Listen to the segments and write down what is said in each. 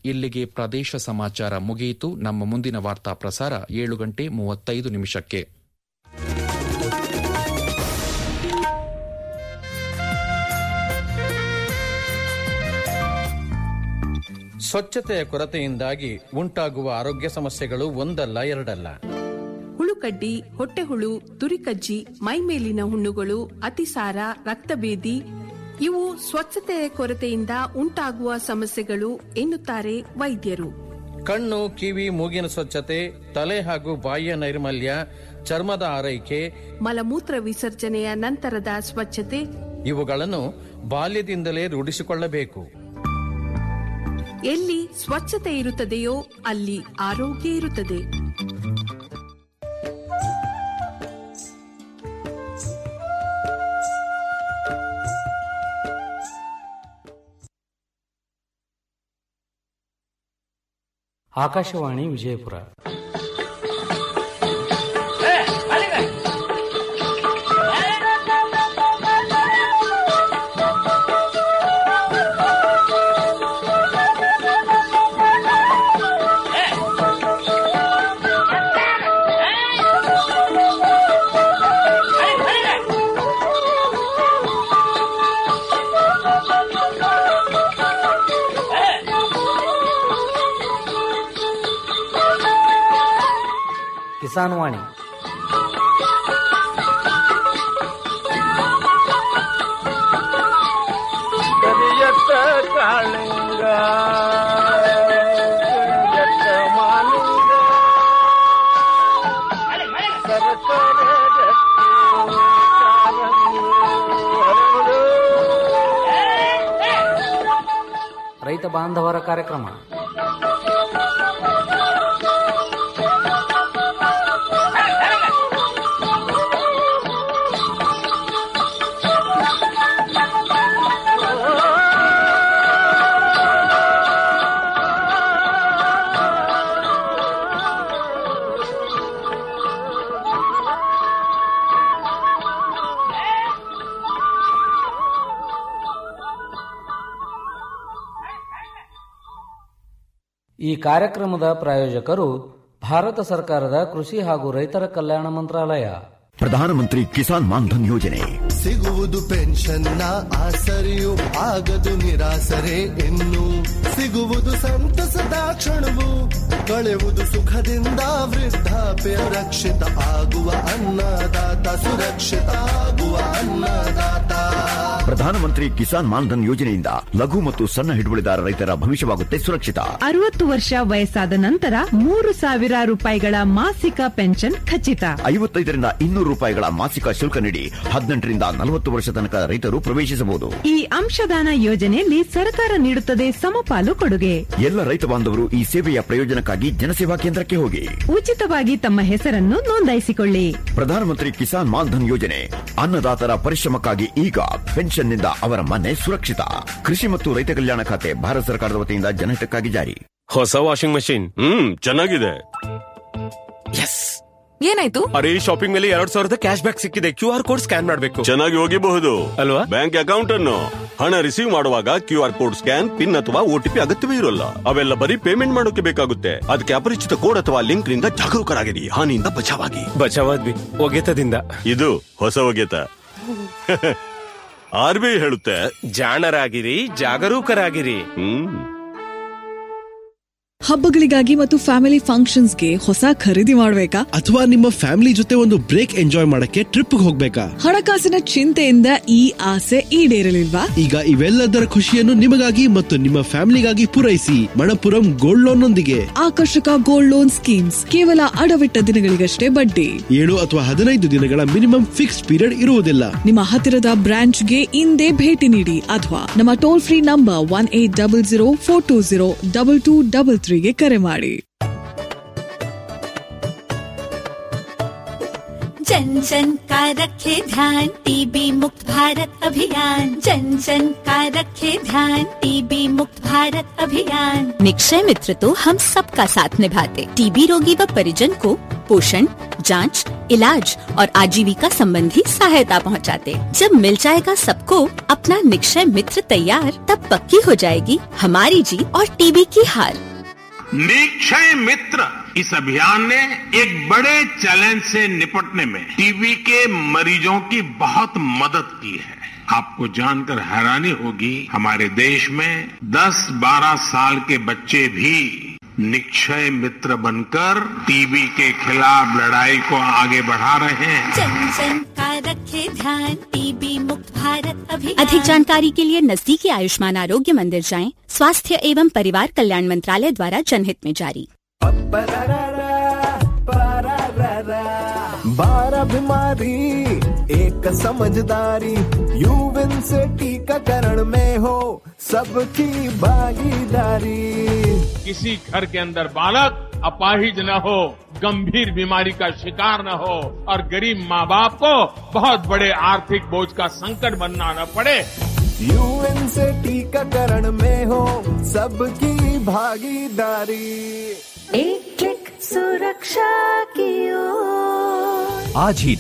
ಇಲ್ಲಿಗೆ ಪ್ರದೇಶ ಸಮಾಚಾರ ಮುಗಿಯಿತು ನಮ್ಮ ಮುಂದಿನ ವಾರ್ತಾ ಪ್ರಸಾರ ಏಳು ಗಂಟೆ ಮೂವತ್ತೈದು ನಿಮಿಷಕ್ಕೆ ಸ್ವಚ್ಛತೆಯ ಕೊರತೆಯಿಂದಾಗಿ ಉಂಟಾಗುವ ಆರೋಗ್ಯ ಸಮಸ್ಯೆಗಳು ಒಂದಲ್ಲ ಎರಡಲ್ಲ ಹುಳುಕಡ್ಡಿ ಹೊಟ್ಟೆಹುಳು ತುರಿಕಜ್ಜಿ ಮೈಮೇಲಿನ ಹುಣ್ಣುಗಳು ಅತಿಸಾರ ರಕ್ತಭೇದಿ ಇವು ಸ್ವಚ್ಛತೆಯ ಕೊರತೆಯಿಂದ ಉಂಟಾಗುವ ಸಮಸ್ಯೆಗಳು ಎನ್ನುತ್ತಾರೆ ವೈದ್ಯರು ಕಣ್ಣು ಕಿವಿ ಮೂಗಿನ ಸ್ವಚ್ಛತೆ ತಲೆ ಹಾಗೂ ಬಾಯಿಯ ನೈರ್ಮಲ್ಯ ಚರ್ಮದ ಆರೈಕೆ ಮಲಮೂತ್ರ ವಿಸರ್ಜನೆಯ ನಂತರದ ಸ್ವಚ್ಛತೆ ಇವುಗಳನ್ನು ಬಾಲ್ಯದಿಂದಲೇ ರೂಢಿಸಿಕೊಳ್ಳಬೇಕು ಎಲ್ಲಿ ಸ್ವಚ್ಛತೆ ಇರುತ್ತದೆಯೋ ಅಲ್ಲಿ ಆರೋಗ್ಯ ಇರುತ್ತದೆ ಆಕಾಶವಾಣಿ ವಿಜಯಪುರ ಕಿಸಾನ್ ವಾಣಿ ಕರಿಯತ್ತ ಕಾಳಿಂಗ ಕರಿಯತ್ತ ಮಾಲಿಂಗ ಸರಕಾರ ರೈತ ಬಾಂಧವರ ಕಾರ್ಯಕ್ರಮ ಈ ಕಾರ್ಯಕ್ರಮದ ಪ್ರಾಯೋಜಕರು ಭಾರತ ಸರ್ಕಾರದ ಕೃಷಿ ಹಾಗೂ ರೈತರ ಕಲ್ಯಾಣ ಮಂತ್ರಾಲಯ ಪ್ರಧಾನಮಂತ್ರಿ ಕಿಸಾನ್ ಮಾನ್ಧನ್ ಯೋಜನೆ ಸಿಗುವುದು ಪೆನ್ಷನ್ನ ಆಸರೆಯು ಆಗದು ನಿರಾಸರೆ ಇನ್ನು ಸಿಗುವುದು ಸಂತಸದ ಕ್ಷಣವು ಕಳೆಯುವುದು ಸುಖದಿಂದ ವೃದ್ಧಾಪ್ಯ ರಕ್ಷಿತ ಆಗುವ ಅನ್ನದಾತ ಸುರಕ್ಷಿತ ಆಗುವ ಅನ್ನದಾತ ಪ್ರಧಾನಮಂತ್ರಿ ಕಿಸಾನ್ ಮಾನ್ಧನ್ ಯೋಜನೆಯಿಂದ ಲಘು ಮತ್ತು ಸಣ್ಣ ಹಿಡುವಳಿದಾರ ರೈತರ ಭವಿಷ್ಯವಾಗುತ್ತೆ ಸುರಕ್ಷಿತ ಅರವತ್ತು ವರ್ಷ ವಯಸ್ಸಾದ ನಂತರ ಮೂರು ಸಾವಿರ ರೂಪಾಯಿಗಳ ಮಾಸಿಕ ಪೆನ್ಷನ್ ಖಚಿತ ಐವತ್ತೈದರಿಂದ ಇನ್ನೂರು ರೂಪಾಯಿಗಳ ಮಾಸಿಕ ಶುಲ್ಕ ನೀಡಿ ಹದಿನೆಂಟರಿಂದ ನಲವತ್ತು ವರ್ಷ ತನಕ ರೈತರು ಪ್ರವೇಶಿಸಬಹುದು ಈ ಅಂಶದಾನ ಯೋಜನೆಯಲ್ಲಿ ಸರ್ಕಾರ ನೀಡುತ್ತದೆ ಸಮಪಾಲು ಕೊಡುಗೆ ಎಲ್ಲ ರೈತ ಬಾಂಧವರು ಈ ಸೇವೆಯ ಪ್ರಯೋಜನಕ್ಕಾಗಿ ಜನಸೇವಾ ಕೇಂದ್ರಕ್ಕೆ ಹೋಗಿ ಉಚಿತವಾಗಿ ತಮ್ಮ ಹೆಸರನ್ನು ನೋಂದಾಯಿಸಿಕೊಳ್ಳಿ ಪ್ರಧಾನಮಂತ್ರಿ ಕಿಸಾನ್ ಮಾನ್ಧನ್ ಯೋಜನೆ ಅನ್ನದಾತರ ಪರಿಶ್ರಮಕ್ಕಾಗಿ ಈಗ ಪೆನ್ಷನ್ನಿಂದ ಅವರ ಮನೆ ಸುರಕ್ಷಿತ ಕೃಷಿ ಮತ್ತು ರೈತ ಕಲ್ಯಾಣ ಖಾತೆ ಭಾರತ ಸರ್ಕಾರದ ವತಿಯಿಂದ ಜನಹಿತಕ್ಕಾಗಿ ಜಾರಿ ಹೊಸ ವಾಷಿಂಗ್ ಮಷಿನ್ ಹ್ಮ್ ಚೆನ್ನಾಗಿದೆ ಎಸ್ ಏನಾಯ್ತು ಅರೆ ಈ ಶಾಪಿಂಗ್ ಮೇಲೆ ಎರಡ್ ಸಾವಿರದ ಕ್ಯಾಶ್ ಬ್ಯಾಕ್ ಸಿಕ್ಕಿದೆ ಕ್ಯೂ ಆರ್ ಕೋಡ್ ಸ್ಕ್ಯಾನ್ ಮಾಡಬೇಕು ಚೆನ್ನಾಗಿ ಹೋಗಿಬಹುದು ಅಲ್ವಾ ಬ್ಯಾಂಕ್ ಅಕೌಂಟ್ ಅನ್ನು ಹಣ ರಿಸೀವ್ ಮಾಡುವಾಗ Q R code scan PIN ಅಥವಾ ಓಟಿಪಿ ಅಗತ್ಯವೇ ಇರೋಲ್ಲ ಅವೆಲ್ಲ ಬರೀ ಪೇಮೆಂಟ್ ಮಾಡೋಕೆ ಬೇಕಾಗುತ್ತೆ ಅದಕ್ಕೆ ಅಪರಿಚಿತ ಕೋಡ್ ಅಥವಾ ಲಿಂಕ್ ನಿಂದ ಜಾಗರೂಕರಾಗಿರಿ ಹಾನಿಯಿಂದ ಬಚಾವಾಗಿ ಬಚಾವಾದ್ವಿ ಒಗೆತದಿಂದ ಇದು ಹೊಸ ಒಗೆತ ಆರ್ ಬಿ ಐ ಹೇಳುತ್ತೆ ಜಾಣರಾಗಿರಿ ಜಾಗರೂಕರಾಗಿರಿ ಹ್ಮ್ ಹಬ್ಬಗಳಿಗಾಗಿ ಮತ್ತು ಫ್ಯಾಮಿಲಿ ಫಂಕ್ಷನ್ಸ್ಗೆ ಹೊಸ ಖರೀದಿ ಮಾಡಬೇಕಾ ಅಥವಾ ನಿಮ್ಮ ಫ್ಯಾಮಿಲಿ ಜೊತೆ ಒಂದು ಬ್ರೇಕ್ ಎಂಜಾಯ್ ಮಾಡಕ್ಕೆ ಟ್ರಿಪ್ ಹೋಗ್ಬೇಕಾ ಹಣಕಾಸಿನ ಚಿಂತೆಯಿಂದ ಈ ಆಸೆ ಈಡೇರಲಿಲ್ವಾ ಈಗ ಇವೆಲ್ಲದರ ಖುಷಿಯನ್ನು ನಿಮಗಾಗಿ ಮತ್ತು ನಿಮ್ಮ ಫ್ಯಾಮಿಲಿಗಾಗಿ ಪೂರೈಸಿ ಮಣಪುರಂ ಗೋಲ್ಡ್ ಲೋನ್ ನೊಂದಿಗೆ ಆಕರ್ಷಕ ಗೋಲ್ಡ್ ಲೋನ್ ಸ್ಕೀಮ್ಸ್ ಕೇವಲ ಅಡವಿಟ್ಟ ದಿನಗಳಿಗಷ್ಟೇ ಬಡ್ಡಿ ಏಳು ಅಥವಾ ಹದಿನೈದು ದಿನಗಳ ಮಿನಿಮಮ್ ಫಿಕ್ಸ್ ಪೀರಿಯಡ್ ಇರುವುದಿಲ್ಲ ನಿಮ್ಮ ಹತ್ತಿರದ ಬ್ರಾಂಚ್ಗೆ ಇಂದೇ ಭೇಟಿ ನೀಡಿ ಅಥವಾ ನಮ್ಮ toll free number one eight double zero four two zero double two double ತ್ರೀಗೆ ಕರೆ ಮಾಡಿ जन जन का रखे ध्यान टीबी मुक्त भारत अभियान जन जन का रखे ध्यान टीबी मुक्त भारत अभियान निक्षय मित्र तो हम सबका साथ निभाते टीबी रोगी व परिजन को पोषण जांच, इलाज और आजीविका संबंधी सहायता पहुंचाते। जब मिल जाएगा सबको अपना निक्षय मित्र तैयार तब पक्की हो जाएगी हमारी जीत और टीबी की हार निक्षय मित्र इस अभियान ने एक बड़े चैलेंज से निपटने में टीबी के मरीजों की बहुत मदद की है आपको जानकर हैरानी होगी हमारे देश में 10-12 साल के बच्चे भी निक्षय मित्र बनकर टीबी के खिलाफ लड़ाई को आगे बढ़ा रहे हैं जन जन का रखे ध्यान टीबी मुक्त भारत अभियान अधिक जानकारी के लिए नजदीकी आयुष्मान आरोग्य मंदिर जाएं स्वास्थ्य एवं परिवार कल्याण मंत्रालय द्वारा जनहित में जारी बारह बीमारी एक समझदारी यूविन से टीकाकरण में हो सबकी भागीदारी किसी घर के अंदर बालक अपाहिज न हो गंभीर बीमारी का शिकार न हो और गरीब माँ बाप को बहुत बड़े आर्थिक बोझ का संकट बनना न पड़े यूएन से टीकाकरण में हो सबकी भागीदारी एक क्लिक सुरक्षा की ओर आज ही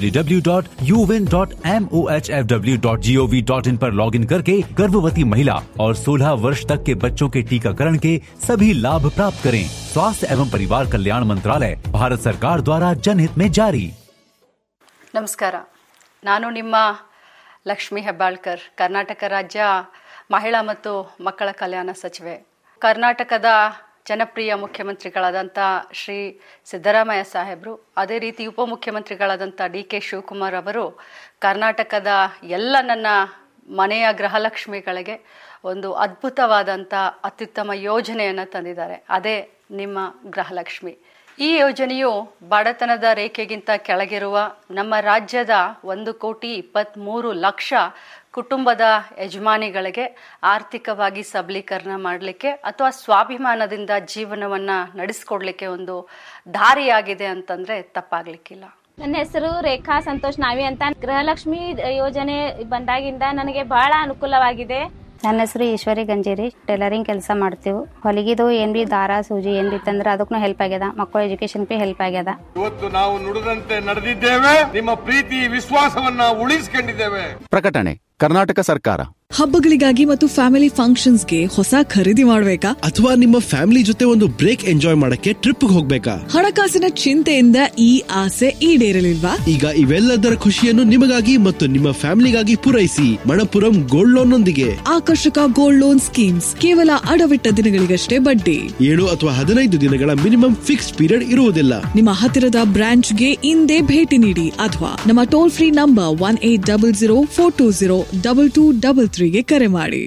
www.uvin.mohfw.gov.in पर लॉगिन करके गर्भवती महिला और 16 वर्ष तक के बच्चों के टीकाकरण के सभी लाभ प्राप्त करें स्वास्थ्य एवं परिवार कल्याण मंत्रालय भारत सरकार द्वारा जनहित में जारी ನಮಸ್ಕಾರ ನಾನು ನಿಮ್ಮ ಲಕ್ಷ್ಮಿ ಹೆಬ್ಬಾಳ್ಕರ್ ಕರ್ನಾಟಕ ರಾಜ್ಯ ಮಹಿಳಾ ಮತ್ತು ಮಕ್ಕಳ ಕಲ್ಯಾಣ ಸಚಿವೆ ಕರ್ನಾಟಕದ ಜನಪ್ರಿಯ ಮುಖ್ಯಮಂತ್ರಿಗಳಾದಂಥ ಶ್ರೀ ಸಿದ್ದರಾಮಯ್ಯ ಸಾಹೇಬರು ಅದೇ ರೀತಿ ಉಪಮುಖ್ಯಮಂತ್ರಿಗಳಾದಂಥ ಡಿ ಕೆ ಶಿವಕುಮಾರ್ ಅವರು ಕರ್ನಾಟಕದ ಎಲ್ಲ ನನ್ನ ಮನೆಯ ಗೃಹಲಕ್ಷ್ಮಿಗಳಿಗೆ ಒಂದು ಅದ್ಭುತವಾದಂಥ ಅತ್ಯುತ್ತಮ ಯೋಜನೆಯನ್ನು ತಂದಿದ್ದಾರೆ ಅದೇ ನಿಮ್ಮ ಗೃಹಲಕ್ಷ್ಮಿ ಈ ಯೋಜನೆಯು ಬಡತನದ ರೇಖೆಗಿಂತ ಕೆಳಗಿರುವ ನಮ್ಮ ರಾಜ್ಯದ ಒಂದು ಕೋಟಿ ಇಪ್ಪತ್ತ್ಮೂರು ಲಕ್ಷ ಕುಟುಂಬದ ಯಜಮಾನಿಗಳಿಗೆ ಆರ್ಥಿಕವಾಗಿ ಸಬಲೀಕರಣ ಮಾಡಲಿಕ್ಕೆ ಅಥವಾ ಸ್ವಾಭಿಮಾನದಿಂದ ಜೀವನವನ್ನು ನಡೆಸ್ಕೊಡ್ಲಿಕ್ಕೆ ಒಂದು ದಾರಿಯಾಗಿದೆ ಅಂತಂದರೆ ತಪ್ಪಾಗಲಿಕ್ಕಿಲ್ಲ ನನ್ನ ಹೆಸರು ರೇಖಾ ಸಂತೋಷ್ ನಾವಿ ಅಂತ ಗೃಹಲಕ್ಷ್ಮಿ ಯೋಜನೆ ಬಂದಾಗಿಂದ ನನಗೆ ಬಹಳ ಅನುಕೂಲವಾಗಿದೆ ನನ್ನ ಹೆಸರು ಈಶ್ವರಿ ಗಂಜೇರಿ ಟೈಲರಿಂಗ್ ಕೆಲಸ ಮಾಡ್ತೀವಿ ಹೊಲಿಗಿದು ಏನ್ ಬಿ ದಾರ ಸೂಜಿ ಏನ್ ಬಿ ತಂದ್ರೆ ಅದಕ್ಕೂ ಹೆಲ್ಪ್ ಆಗ್ಯದ ಮಕ್ಕಳ ಎಜುಕೇಶನ್ ಬಿ ಹೆಲ್ಪ್ ಆಗ್ಯದ ಇವತ್ತು ನಾವು ನುಡಿದಂತೆ ನಡೆದಿದ್ದೇವೆ ನಿಮ್ಮ ಪ್ರೀತಿ ವಿಶ್ವಾಸವನ್ನ ಉಳಿಸಿಕೊಂಡಿದ್ದೇವೆ ಪ್ರಕಟಣೆ ಕರ್ನಾಟಕ ಸರ್ಕಾರ ಹಬ್ಬಗಳಿಗಾಗಿ ಮತ್ತು ಫ್ಯಾಮಿಲಿ ಫಂಕ್ಷನ್ಸ್ಗೆ ಹೊಸ ಖರೀದಿ ಮಾಡಬೇಕಾ ಅಥವಾ ನಿಮ್ಮ ಫ್ಯಾಮಿಲಿ ಜೊತೆ ಒಂದು ಬ್ರೇಕ್ ಎಂಜಾಯ್ ಮಾಡಕ್ಕೆ ಟ್ರಿಪ್ ಹೋಗ್ಬೇಕಾ ಹಣಕಾಸಿನ ಚಿಂತೆಯಿಂದ ಈ ಆಸೆ ಈಡೇರಲಿಲ್ವಾ ಈಗ ಇವೆಲ್ಲದರ ಖುಷಿಯನ್ನು ನಿಮಗಾಗಿ ಮತ್ತು ನಿಮ್ಮ ಫ್ಯಾಮಿಲಿಗಾಗಿ ಪೂರೈಸಿ ಮಣಪುರಂ ಗೋಲ್ಡ್ ಲೋನ್ ನೊಂದಿಗೆ ಆಕರ್ಷಕ ಗೋಲ್ಡ್ ಲೋನ್ ಸ್ಕೀಮ್ಸ್ ಕೇವಲ ಅಡವಿಟ್ಟ ದಿನಗಳಿಗಷ್ಟೇ ಬಡ್ಡಿ ಏಳು ಅಥವಾ ಹದಿನೈದು ದಿನಗಳ ಮಿನಿಮಮ್ ಫಿಕ್ಸ್ ಪೀರಿಯಡ್ ಇರುವುದಿಲ್ಲ ನಿಮ್ಮ ಹತ್ತಿರದ ಬ್ರಾಂಚ್ಗೆ ಇಂದೇ ಭೇಟಿ ನೀಡಿ ಅಥವಾ ನಮ್ಮ toll free number one eight double zero four two zero double two double ತ್ರೀಗೆ ಕರೆ ಮಾಡಿ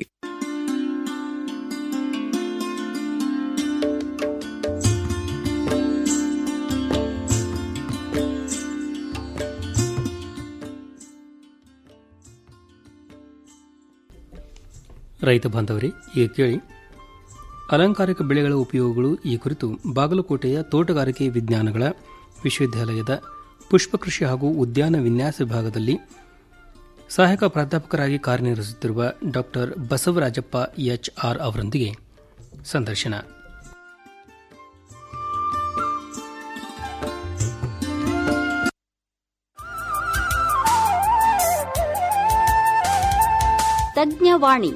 ರೈತ ಬಾಂಧವರೇ ಈಗ ಕೇಳಿ ಅಲಂಕಾರಿಕ ಬೆಳೆಗಳ ಉಪಯೋಗಗಳು ಈ ಕುರಿತು ಬಾಗಲಕೋಟೆಯ ತೋಟಗಾರಿಕೆ ವಿಜ್ಞಾನಗಳ ವಿಶ್ವವಿದ್ಯಾಲಯದ ಪುಷ್ಪಕೃಷಿ ಹಾಗೂ ಉದ್ಯಾನ ವಿನ್ಯಾಸ ವಿಭಾಗದಲ್ಲಿ ಸಹಾಯಕ ಪ್ರಾಧ್ಯಾಪಕರಾಗಿ ಕಾರ್ಯನಿರ್ವಹಿಸುತ್ತಿರುವ ಡಾಕ್ಟರ್ ಬಸವರಾಜಪ್ಪ ಎಚ್ ಆರ್ ಅವರೊಂದಿಗೆ ಸಂದರ್ಶನ ತಜ್ಞವಾಣಿ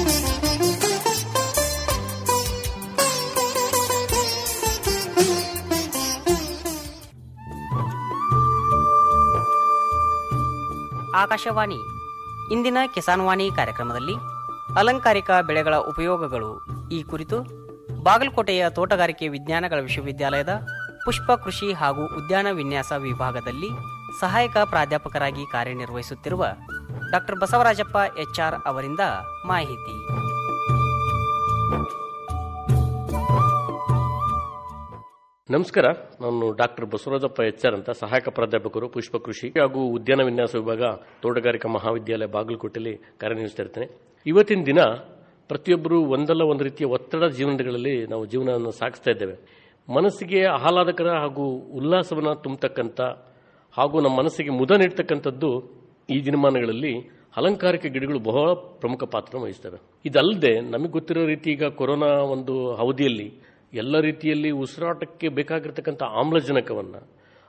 ಆಕಾಶವಾಣಿ ಇಂದಿನ ಕಿಸಾನ್ವಾಣಿ ಕಾರ್ಯಕ್ರಮದಲ್ಲಿ ಅಲಂಕಾರಿಕ ಬೆಳೆಗಳ ಉಪಯೋಗಗಳು ಈ ಕುರಿತು ಬಾಗಲಕೋಟೆಯ ತೋಟಗಾರಿಕೆ ವಿಜ್ಞಾನಗಳ ವಿಶ್ವವಿದ್ಯಾಲಯದ ಪುಷ್ಪ ಕೃಷಿ ಹಾಗೂ ಉದ್ಯಾನ ವಿನ್ಯಾಸ ವಿಭಾಗದಲ್ಲಿ ಸಹಾಯಕ ಪ್ರಾಧ್ಯಾಪಕರಾಗಿ ಕಾರ್ಯನಿರ್ವಹಿಸುತ್ತಿರುವ ಡಾಕ್ಟರ್ ಬಸವರಾಜಪ್ಪ ಎಚ್ಆರ್ ಅವರಿಂದ ಮಾಹಿತಿ ನಮಸ್ಕಾರ ನಾನು ಡಾಕ್ಟರ್ ಬಸವರಾಜಪ್ಪ ಎಚ್ಆರ್ ಅಂತ ಸಹಾಯಕ ಪ್ರಾಧ್ಯಾಪಕರು ಪುಷ್ಪ ಕೃಷಿ ಹಾಗೂ ಉದ್ಯಾನ ವಿನ್ಯಾಸ ವಿಭಾಗ ತೋಟಗಾರಿಕಾ ಮಹಾವಿದ್ಯಾಲಯ ಬಾಗಲಕೋಟೆಯಲ್ಲಿ ಕಾರ್ಯನಿರ್ವಹಿಸ್ತಾ ಇರ್ತೇನೆ ಇವತ್ತಿನ ದಿನ ಪ್ರತಿಯೊಬ್ಬರು ಒಂದಲ್ಲ ಒಂದು ರೀತಿಯ ಒತ್ತಡ ಜೀವನಗಳಲ್ಲಿ ನಾವು ಜೀವನವನ್ನು ಸಾಗಿಸ್ತಾ ಇದ್ದೇವೆ ಮನಸ್ಸಿಗೆ ಆಹ್ಲಾದಕರ ಹಾಗೂ ಉಲ್ಲಾಸವನ್ನು ತುಂಬತಕ್ಕಂಥ ಹಾಗೂ ನಮ್ಮ ಮನಸ್ಸಿಗೆ ಮುದ ನೀಡ್ತಕ್ಕಂಥದ್ದು ಈ ದಿನಮಾನಗಳಲ್ಲಿ ಅಲಂಕಾರಿಕ ಗಿಡಗಳು ಬಹಳ ಪ್ರಮುಖ ಪಾತ್ರ ವಹಿಸ್ತವೆ ಇದಲ್ಲದೆ ನಮಗೆ ಗೊತ್ತಿರೋ ರೀತಿ ಈಗ ಕೊರೋನಾ ಒಂದು ಅವಧಿಯಲ್ಲಿ ಎಲ್ಲ ರೀತಿಯಲ್ಲಿ ಉಸಿರಾಟಕ್ಕೆ ಬೇಕಾಗಿರ್ತಕ್ಕಂಥ ಆಮ್ಲಜನಕವನ್ನು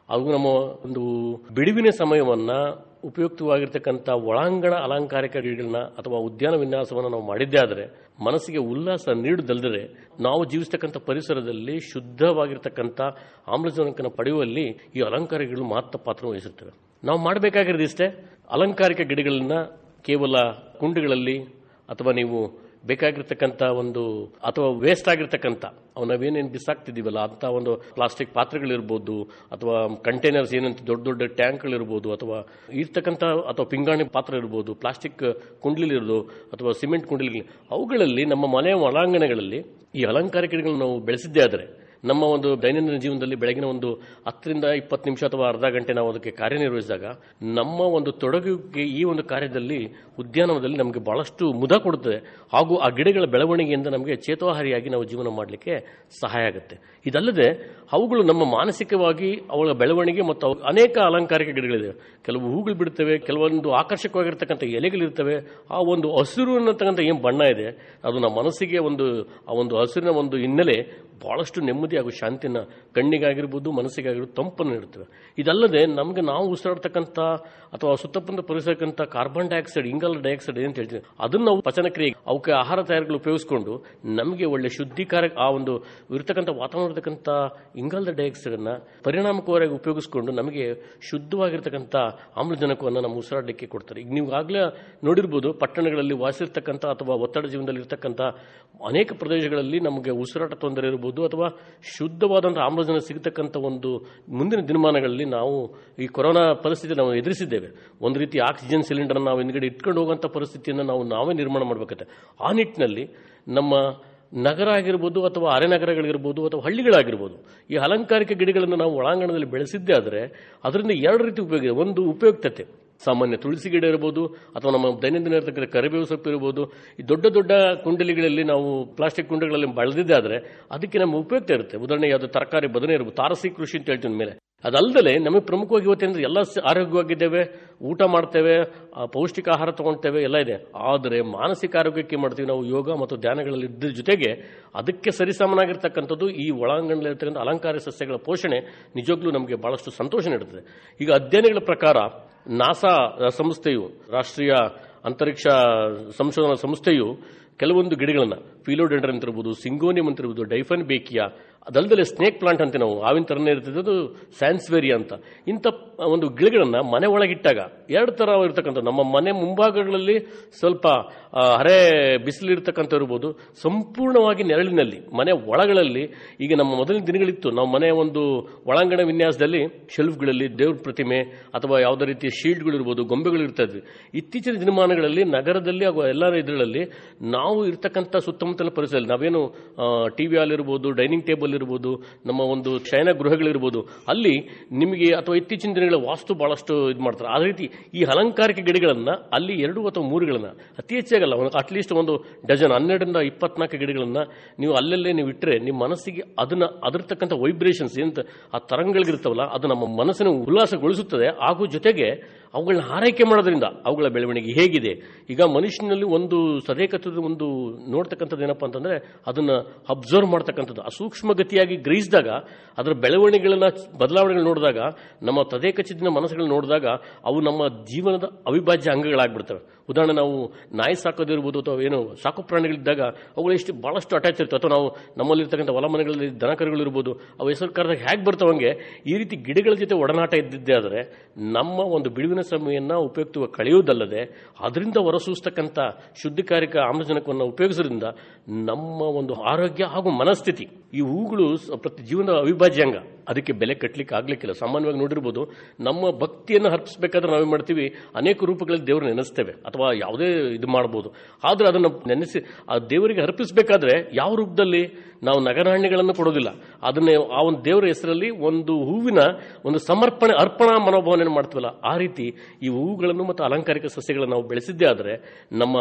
ಹಾಗೂ ನಮ್ಮ ಒಂದು ಬಿಡುವಿನ ಸಮಯವನ್ನ ಉಪಯುಕ್ತವಾಗಿರ್ತಕ್ಕಂಥ ಒಳಾಂಗಣ ಅಲಂಕಾರಿಕ ಗಿಡಗಳನ್ನ ಅಥವಾ ಉದ್ಯಾನ ವಿನ್ಯಾಸವನ್ನು ನಾವು ಮಾಡಿದ್ದೇ ಆದರೆ ಮನಸ್ಸಿಗೆ ಉಲ್ಲಾಸ ನೀಡುದಲ್ಲದೆ ನಾವು ಜೀವಿಸ್ತಕ್ಕಂಥ ಪರಿಸರದಲ್ಲಿ ಶುದ್ಧವಾಗಿರ್ತಕ್ಕಂಥ ಆಮ್ಲಜನಕನ ಪಡೆಯುವಲ್ಲಿ ಈ ಅಲಂಕಾರಿಕಗಳು ಮಾತ್ರ ಪಾತ್ರ ವಹಿಸುತ್ತವೆ ನಾವು ಮಾಡಬೇಕಾಗಿರೋದು ಇಷ್ಟೇ ಅಲಂಕಾರಿಕ ಗಿಡಗಳನ್ನ ಕೇವಲ ಕುಂಡಗಳಲ್ಲಿ ಅಥವಾ ನೀವು ಬೇಕಾಗಿರ್ತಕ್ಕಂಥ ಒಂದು ಅಥವಾ ವೇಸ್ಟ್ ಆಗಿರ್ತಕ್ಕಂಥ ಅವು ನಾವೇನೇನು ಬಿಸಾಕ್ತಿದ್ದೀವಲ್ಲ ಅಂತ ಒಂದು ಪ್ಲಾಸ್ಟಿಕ್ ಪಾತ್ರೆಗಳಿರ್ಬೋದು ಅಥವಾ ಕಂಟೈನರ್ಸ್ ಏನಂತ ದೊಡ್ಡ ದೊಡ್ಡ ಟ್ಯಾಂಕ್ಗಳಿರ್ಬೋದು ಅಥವಾ ಇರ್ತಕ್ಕಂಥ ಅಥವಾ ಪಿಂಗಾಣಿ ಪಾತ್ರ ಇರ್ಬೋದು ಪ್ಲಾಸ್ಟಿಕ್ ಕುಂಡ್ಲಿಲಿರೋದು ಅಥವಾ ಸಿಮೆಂಟ್ ಕುಂಡ್ಲಿ ಅವುಗಳಲ್ಲಿ ನಮ್ಮ ಮನೆಯ ಒಳಾಂಗಣಗಳಲ್ಲಿ ಈ ಅಲಂಕಾರಿಕ ಗಿಡಗಳನ್ನು ನಾವು ಬೆಳೆಸಿದ್ದೇ ಆದರೆ ನಮ್ಮ ಒಂದು ದೈನಂದಿನ ಜೀವನದಲ್ಲಿ ಬೆಳಗಿನ ಒಂದು ಹತ್ತರಿಂದ ಇಪ್ಪತ್ತು ನಿಮಿಷ ಅಥವಾ ಅರ್ಧ ಗಂಟೆ ನಾವು ಅದಕ್ಕೆ ಕಾರ್ಯನಿರ್ವಹಿಸಿದಾಗ ನಮ್ಮ ಒಂದು ತೊಡಗುವಿಕೆ ಈ ಒಂದು ಕಾರ್ಯದಲ್ಲಿ ಉದ್ಯಾನವನದಲ್ಲಿ ನಮಗೆ ಬಹಳಷ್ಟು ಮುದ ಕೊಡುತ್ತದೆ ಹಾಗೂ ಆ ಗಿಡಗಳ ಬೆಳವಣಿಗೆಯಿಂದ ನಮಗೆ ಚೇತೋಹಾರಿಯಾಗಿ ನಾವು ಜೀವನ ಮಾಡಲಿಕ್ಕೆ ಸಹಾಯ ಆಗುತ್ತೆ ಇದಲ್ಲದೆ ಅವುಗಳು ನಮ್ಮ ಮಾನಸಿಕವಾಗಿ ಅವಳ ಬೆಳವಣಿಗೆ ಮತ್ತು ಅವು ಅನೇಕ ಅಲಂಕಾರಿಕ ಗಿಡಗಳಿವೆ ಕೆಲವು ಹೂಗಳು ಬಿಡುತ್ತವೆ ಕೆಲವೊಂದು ಆಕರ್ಷಕವಾಗಿರ್ತಕ್ಕಂಥ ಎಲೆಗಳಿರ್ತವೆ ಆ ಒಂದು ಹಸಿರು ಅನ್ನತಕ್ಕಂಥ ಏನು ಬಣ್ಣ ಇದೆ ಅದು ನಮ್ಮ ಮನಸ್ಸಿಗೆ ಒಂದು ಆ ಒಂದು ಹಸಿರಿನ ಒಂದು ಹಿನ್ನೆಲೆ ಬಹಳಷ್ಟು ನೆಮ್ಮದಿ ಹಾಗೂ ಶಾಂತಿನ ಕಣ್ಣಿಗಾಗಿರ್ಬೋದು ಮನಸ್ಸಿಗಾಗಿರ್ಬೋದು ತಂಪನ್ನು ನೀಡುತ್ತವೆ ಇದಲ್ಲದೆ ನಮಗೆ ನಾವು ಉಸಿರಾಡ್ತಕ್ಕಂಥ ಅಥವಾ ಸುತ್ತಮುತ್ತ ಪರಿಸರಕ್ಕಂಥ ಕಾರ್ಬನ್ ಡೈಆಕ್ಸೈಡ್ ಇಂಗಾಲ ಡೈಆಕ್ಸೈಡ್ ಅಂತ ಹೇಳ್ತೀವಿ ಅದನ್ನು ನಾವು ಪಚನ ಕ್ರಿಯೆ ಅವಕ್ಕೆ ಆಹಾರ ತಯಾರಿಗಳು ಉಪಯೋಗಿಸಿಕೊಂಡು ನಮಗೆ ಒಳ್ಳೆ ಶುದ್ಧೀಕಾರ ಆ ಒಂದು ಇರತಕ್ಕಂಥ ವಾತಾವರಣ ಇರತಕ್ಕಂಥ ಇಂಗಾಲದ ಡೈಆಕ್ಸೈಡ್ ಅನ್ನ ಪರಿಣಾಮಕಾರಿಯಾಗಿ ಉಪಯೋಗಿಸಿಕೊಂಡು ನಮಗೆ ಶುದ್ಧವಾಗಿರ್ತಕ್ಕಂಥ ಆಮ್ಲಜನಕವನ್ನು ನಮ್ಮ ಉಸಿರಾಡಲಿಕ್ಕೆ ಕೊಡ್ತಾರೆ ಈಗ ನೀವು ಆಗಲೇ ನೋಡಿರ್ಬೋದು ಪಟ್ಟಣಗಳಲ್ಲಿ ವಾಸಿರ್ತಕ್ಕಂಥ ಅಥವಾ ಒತ್ತಡ ಜೀವನದಲ್ಲಿ ಇರ್ತಕ್ಕಂಥ ಅನೇಕ ಪ್ರದೇಶಗಳಲ್ಲಿ ನಮಗೆ ಉಸಿರಾಟ ತೊಂದರೆ ಇರಬಹುದು ಅಥವಾ ಶುದ್ಧವಾದಂಥ ಆಮ್ಲಜನಕ ಸಿಗತಕ್ಕಂಥ ಒಂದು ಮುಂದಿನ ದಿನಮಾನಗಳಲ್ಲಿ ನಾವು ಈ ಕೊರೋನಾ ಪರಿಸ್ಥಿತಿ ನಾವು ಎದುರಿಸಿದ್ದೇವೆ ಒಂದು ರೀತಿ ಆಕ್ಸಿಜನ್ ಸಿಲಿಂಡರ್ ನಾವು ಹಿಂದ್ಗಡೆ ಇಟ್ಕೊಂಡು ಹೋಗುವಂಥ ಪರಿಸ್ಥಿತಿಯನ್ನು ನಾವು ನಾವೇ ನಿರ್ಮಾಣ ಮಾಡಬೇಕತ್ತೆ ಆ ನಿಟ್ಟಿನಲ್ಲಿ ನಮ್ಮ ನಗರ ಆಗಿರ್ಬೋದು ಅಥವಾ ಅರೆನಗರಗಳಿರ್ಬೋದು ಅಥವಾ ಹಳ್ಳಿಗಳಾಗಿರ್ಬೋದು ಈ ಅಲಂಕಾರಿಕ ಗಿಡಗಳನ್ನು ನಾವು ಒಳಾಂಗಣದಲ್ಲಿ ಬೆಳೆಸಿದ್ದೇ ಆದರೆ ಅದರಿಂದ ಎರಡು ರೀತಿ ಉಪಯೋಗ ಇದೆ ಒಂದು ಉಪಯುಕ್ತತೆ ಸಾಮಾನ್ಯ ತುಳಸಿ ಗಿಡ ಇರಬಹುದು ಅಥವಾ ನಮ್ಮ ದೈನಂದಿನ ಇರತಕ್ಕಂಥ ಕರಿಬೇವು ಸೊಪ್ಪು ಇರಬಹುದು ಈ ದೊಡ್ಡ ದೊಡ್ಡ ಕುಂಡಲಿಗಳಲ್ಲಿ ನಾವು ಪ್ಲಾಸ್ಟಿಕ್ ಕುಂಡಗಳಲ್ಲಿ ಬೆಳೆದಿದ್ದೆ ಆದರೆ ಅದಕ್ಕೆ ನಮ್ಮ ಉಪಯುಕ್ತ ಇರುತ್ತೆ ಉದಾಹರಣೆಗೆ ಅದು ತರಕಾರಿ ಬದನೆ ಇರಬಹುದು ತಾರಸಿ ಕೃಷಿ ಅಂತ ಹೇಳ್ತೀನಿ ಮೇಲೆ ಅದಲ್ಲದೆ ನಮಗೆ ಪ್ರಮುಖವಾಗಿ ಇವತ್ತೇಂದ್ರೆ ಎಲ್ಲ ಸ- ಆರೋಗ್ಯವಾಗಿದ್ದೇವೆ ಊಟ ಮಾಡ್ತೇವೆ ಆ, ಪೌಷ್ಟಿಕ ಆಹಾರ ತಗೊಳ್ತೇವೆ ಎಲ್ಲ ಇದೆ ಆದರೆ ಮಾನಸಿಕ ಆರೋಗ್ಯಕ್ಕೆ ಏನ್ ಮಾಡ್ತೀವಿ ನಾವು ಯೋಗ ಮತ್ತು ಧ್ಯಾನಗಳಲ್ಲಿ ಇದ್ರ ಜೊತೆಗೆ ಅದಕ್ಕೆ ಸರಿಸಮನಾಗಿರ್ತಕ್ಕಂಥದ್ದು ಈ ಒಳಾಂಗಣದಲ್ಲಿರ್ತಕ್ಕಂಥ ಅಲಂಕಾರ ಸಸ್ಯಗಳ ಪೋಷಣೆ ನಿಜವಾಗ್ಲೂ ನಮಗೆ ಬಹಳಷ್ಟು ಸಂತೋಷ ನೀಡುತ್ತದೆ ಈಗ ಅಧ್ಯಯನಗಳ ಪ್ರಕಾರ ನಾಸಾ ಸಂಸ್ಥೆಯು ರಾಷ್ಟ್ರೀಯ ಅಂತರಿಕ್ಷ ಸಂಶೋಧನಾ ಸಂಸ್ಥೆಯು ಕೆಲವೊಂದು ಗಿಡಗಳನ್ನ ಫಿಲೋಡೆಂಡ್ರನ್ ಅಂತ ಇರ್ಬೋದು ಸಿಂಗೋನಿಯಂ ಅಂತ ಇರ್ಬೋದು ಡೈಫನ್ ಬೇಕಿಯಾ ಅದಲ್ಲದೆ ಸ್ನೇಕ್ ಪ್ಲಾಂಟ್ ಅಂತ ನಾವು ಆವಿನ ಥರನೇ ಇರ್ತದೆ ಅದು ಸ್ಯಾನ್ಸ್ವೇರಿಯಾ ಅಂತ ಇಂಥ ಒಂದು ಗಿಡಗಳನ್ನ ಮನೆ ಒಳಗಿಟ್ಟಾಗ ಎರಡು ಥರ ಇರ್ತಕ್ಕಂಥ ನಮ್ಮ ಮನೆ ಮುಂಭಾಗಗಳಲ್ಲಿ ಸ್ವಲ್ಪ ಆ, ಹರೆ ಬಿಸಿಲಿರ್ತಕ್ಕಂಥ ಇರ್ಬೋದು ಸಂಪೂರ್ಣವಾಗಿ ನೆರಳಿನಲ್ಲಿ ಮನೆ ಒಳಗಳಲ್ಲಿ ಈಗ ನಮ್ಮ ಮೊದಲಿನ ದಿನಗಳಿತ್ತು ನಾವು ಮನೆಯ ಒಂದು ಒಳಾಂಗಣ ವಿನ್ಯಾಸದಲ್ಲಿ ಶೆಲ್ಫ್ಗಳಲ್ಲಿ ದೇವ್ರ ಪ್ರತಿಮೆ ಅಥವಾ ಯಾವುದೇ ರೀತಿಯ ಶೀಲ್ಡ್ಗಳು ಇರ್ಬೋದು ಗೊಂಬೆಗಳು ಇರ್ತಾ ಇದ್ವಿ ಇತ್ತೀಚಿನ ದಿನಮಾನಗಳಲ್ಲಿ ನಗರದಲ್ಲಿ ಹಾಗೂ ಎಲ್ಲ ಇದರಲ್ಲಿ ನಾವು ಇರ್ತಕ್ಕಂಥ ಸುತ್ತಮುತ್ತಲ ಪರಿಸರದಲ್ಲಿ ನಾವೇನು ಟಿವಿ ಹಾಲ್ ಇರ್ಬೋದು ಡೈನಿಂಗ್ ಟೇಬಲ್ ಇರ್ಬೋದು ನಮ್ಮ ಒಂದು ಶಯನ ಗೃಹಗಳಿರ್ಬೋದು ಅಲ್ಲಿ ನಿಮಗೆ ಅಥವಾ ಇತ್ತೀಚಿನ ದಿನಗಳ ವಾಸ್ತು ಬಹಳಷ್ಟು ಇದು ಮಾಡ್ತಾರೆ ಅದೇ ರೀತಿ ಈ ಅಲಂಕಾರಿಕ ಗಿಡಗಳನ್ನ ಅಲ್ಲಿ ಎರಡು ಅಥವಾ ಮೂರುಗಳನ್ನ ಅತಿ ಹೆಚ್ಚಾಗಲ್ಲ ಒಂದು ಅಟ್ಲೀಸ್ಟ್ ಒಂದು ಡಜನ್ ಹನ್ನೆರಡರಿಂದ ಇಪ್ಪತ್ನಾಲ್ಕು ಗಿಡಗಳನ್ನ ನೀವು ಅಲ್ಲಲ್ಲೇ ನೀವು ಇಟ್ಟರೆ ನಿಮ್ಮ ಮನಸ್ಸಿಗೆ ಅದನ್ನ ಅದರ್ತಕ್ಕಂಥ ವೈಬ್ರೇಷನ್ಸ್ ಎಂತ ಆ ತರಂಗಗಳಿರ್ತಾವಲ್ಲ ಅದು ನಮ್ಮ ಮನಸ್ಸನ್ನು ಉಲ್ಲಾಸಗೊಳಿಸುತ್ತದೆ ಹಾಗೂ ಜೊತೆಗೆ ಅವುಗಳನ್ನ ಆರೈಕೆ ಮಾಡೋದ್ರಿಂದ ಅವುಗಳ ಬೆಳವಣಿಗೆ ಹೇಗಿದೆ ಈಗ ಮನುಷ್ಯನಲ್ಲಿ ಒಂದು ಸದೇಕತ್ವದ ಒಂದು ನೋಡ್ತಕ್ಕಂಥದ್ದು ಏನಪ್ಪಾ ಅಂತಂದ್ರೆ ಅದನ್ನ ಅಬ್ಸರ್ವ್ ಮಾಡ್ತಕ್ಕಂಥದ್ದು ಆ ಸೂಕ್ಷ್ಮ ಗತಿಯಾಗಿ ಗ್ರಹಿಸಿದಾಗ ಅದರ ಬೆಳವಣಿಗೆಗಳನ್ನ ಬದಲಾವಣೆಗಳು ನೋಡಿದಾಗ ನಮ್ಮ ತದೇಕಚಿತ್ತಿನ ಮನಸ್ಸುಗಳು ನೋಡಿದಾಗ ಅವು ನಮ್ಮ ಜೀವನದ ಅವಿಭಾಜ್ಯ ಅಂಗಗಳಾಗ್ಬಿಡ್ತವೆ ಉದಾಹರಣೆ ನಾವು ನಾಯಿ ಸಾಕೋದಿರ್ಬೋದು ಅಥವಾ ಏನು ಸಾಕು ಪ್ರಾಣಿಗಳಿದ್ದಾಗ ಅವುಗಳು ಎಷ್ಟು ಬಹಳಷ್ಟು ಅಟ್ಯಾಚ್ ಇರ್ತವೆ ಅಥವಾ ನಾವು ನಮ್ಮಲ್ಲಿರ್ತಕ್ಕಂಥ ಹೊಲ ಮನೆಗಳಲ್ಲಿ ದನಕರುಗಳು ಇರ್ಬೋದು ಅವು ಹೆಸರು ಕರೆದಾಗ ಹೇಗೆ ಬರ್ತಾವಂಗೆ ಈ ರೀತಿ ಗಿಡಗಳ ಜೊತೆ ಒಡನಾಟ ಇದ್ದಿದ್ದೇ ಆದರೆ ನಮ್ಮ ಒಂದು ಬಿಡುವಿನ ಸಮಯವನ್ನು ಉಪಯುಕ್ತವಾಗಿ ಕಳೆಯುವುದಲ್ಲದೆ ಅದರಿಂದ ಹೊರಸೂಸ್ತಕ್ಕಂಥ ಶುದ್ಧಕಾರಿಕ ಆಮ್ಲಜನಕವನ್ನು ಉಪಯೋಗಿಸೋದ್ರಿಂದ ನಮ್ಮ ಒಂದು ಆರೋಗ್ಯ ಹಾಗೂ ಮನಸ್ಥಿತಿ ಈ ಹೂಗಳು ಸ- ಪ್ರತಿ ಜೀವನದ ಅವಿಭಾಜ್ಯ ಅಂಗ ಅದಕ್ಕೆ ಬೆಲೆ ಕಟ್ಟಲಿಕ್ಕೆ ಆಗ್ಲಿಕ್ಕಿಲ್ಲ ಸಾಮಾನ್ಯವಾಗಿ ನೋಡಿರ್ಬೋದು ನಮ್ಮ ಭಕ್ತಿಯನ್ನು ಹರ್ಪಿಸಬೇಕಾದ್ರೆ ನಾವೇನ್ ಮಾಡ್ತೀವಿ ಅನೇಕ ರೂಪಗಳಲ್ಲಿ ದೇವರು ನೆನೆಸ್ತೇವೆ ಅಥವಾ ಯಾವುದೇ ಇದು ಮಾಡ್ಬೋದು ಆದ್ರೆ ಅದನ್ನು ನೆನೆಸಿ ಆ ದೇವರಿಗೆ ಅರ್ಪಿಸಬೇಕಾದ್ರೆ ಯಾವ ರೂಪದಲ್ಲಿ ನಾವು ನಗರಾಣ್ಯಗಳನ್ನು ಕೊಡೋದಿಲ್ಲ ಅದನ್ನೇ ಆ ಒಂದು ದೇವರ ಹೆಸರಲ್ಲಿ ಒಂದು ಹೂವಿನ ಒಂದು ಸಮರ್ಪಣೆ ಅರ್ಪಣಾ ಮನೋಭಾವನೆ ಮಾಡ್ತೀವಲ್ಲ ಆ ರೀತಿ ಈ ಹೂಗಳನ್ನು ಮತ್ತು ಅಲಂಕಾರಿಕ ಸಸ್ಯಗಳನ್ನು ನಾವು ಬೆಳೆಸಿದ್ದೇ ಆದರೆ ನಮ್ಮ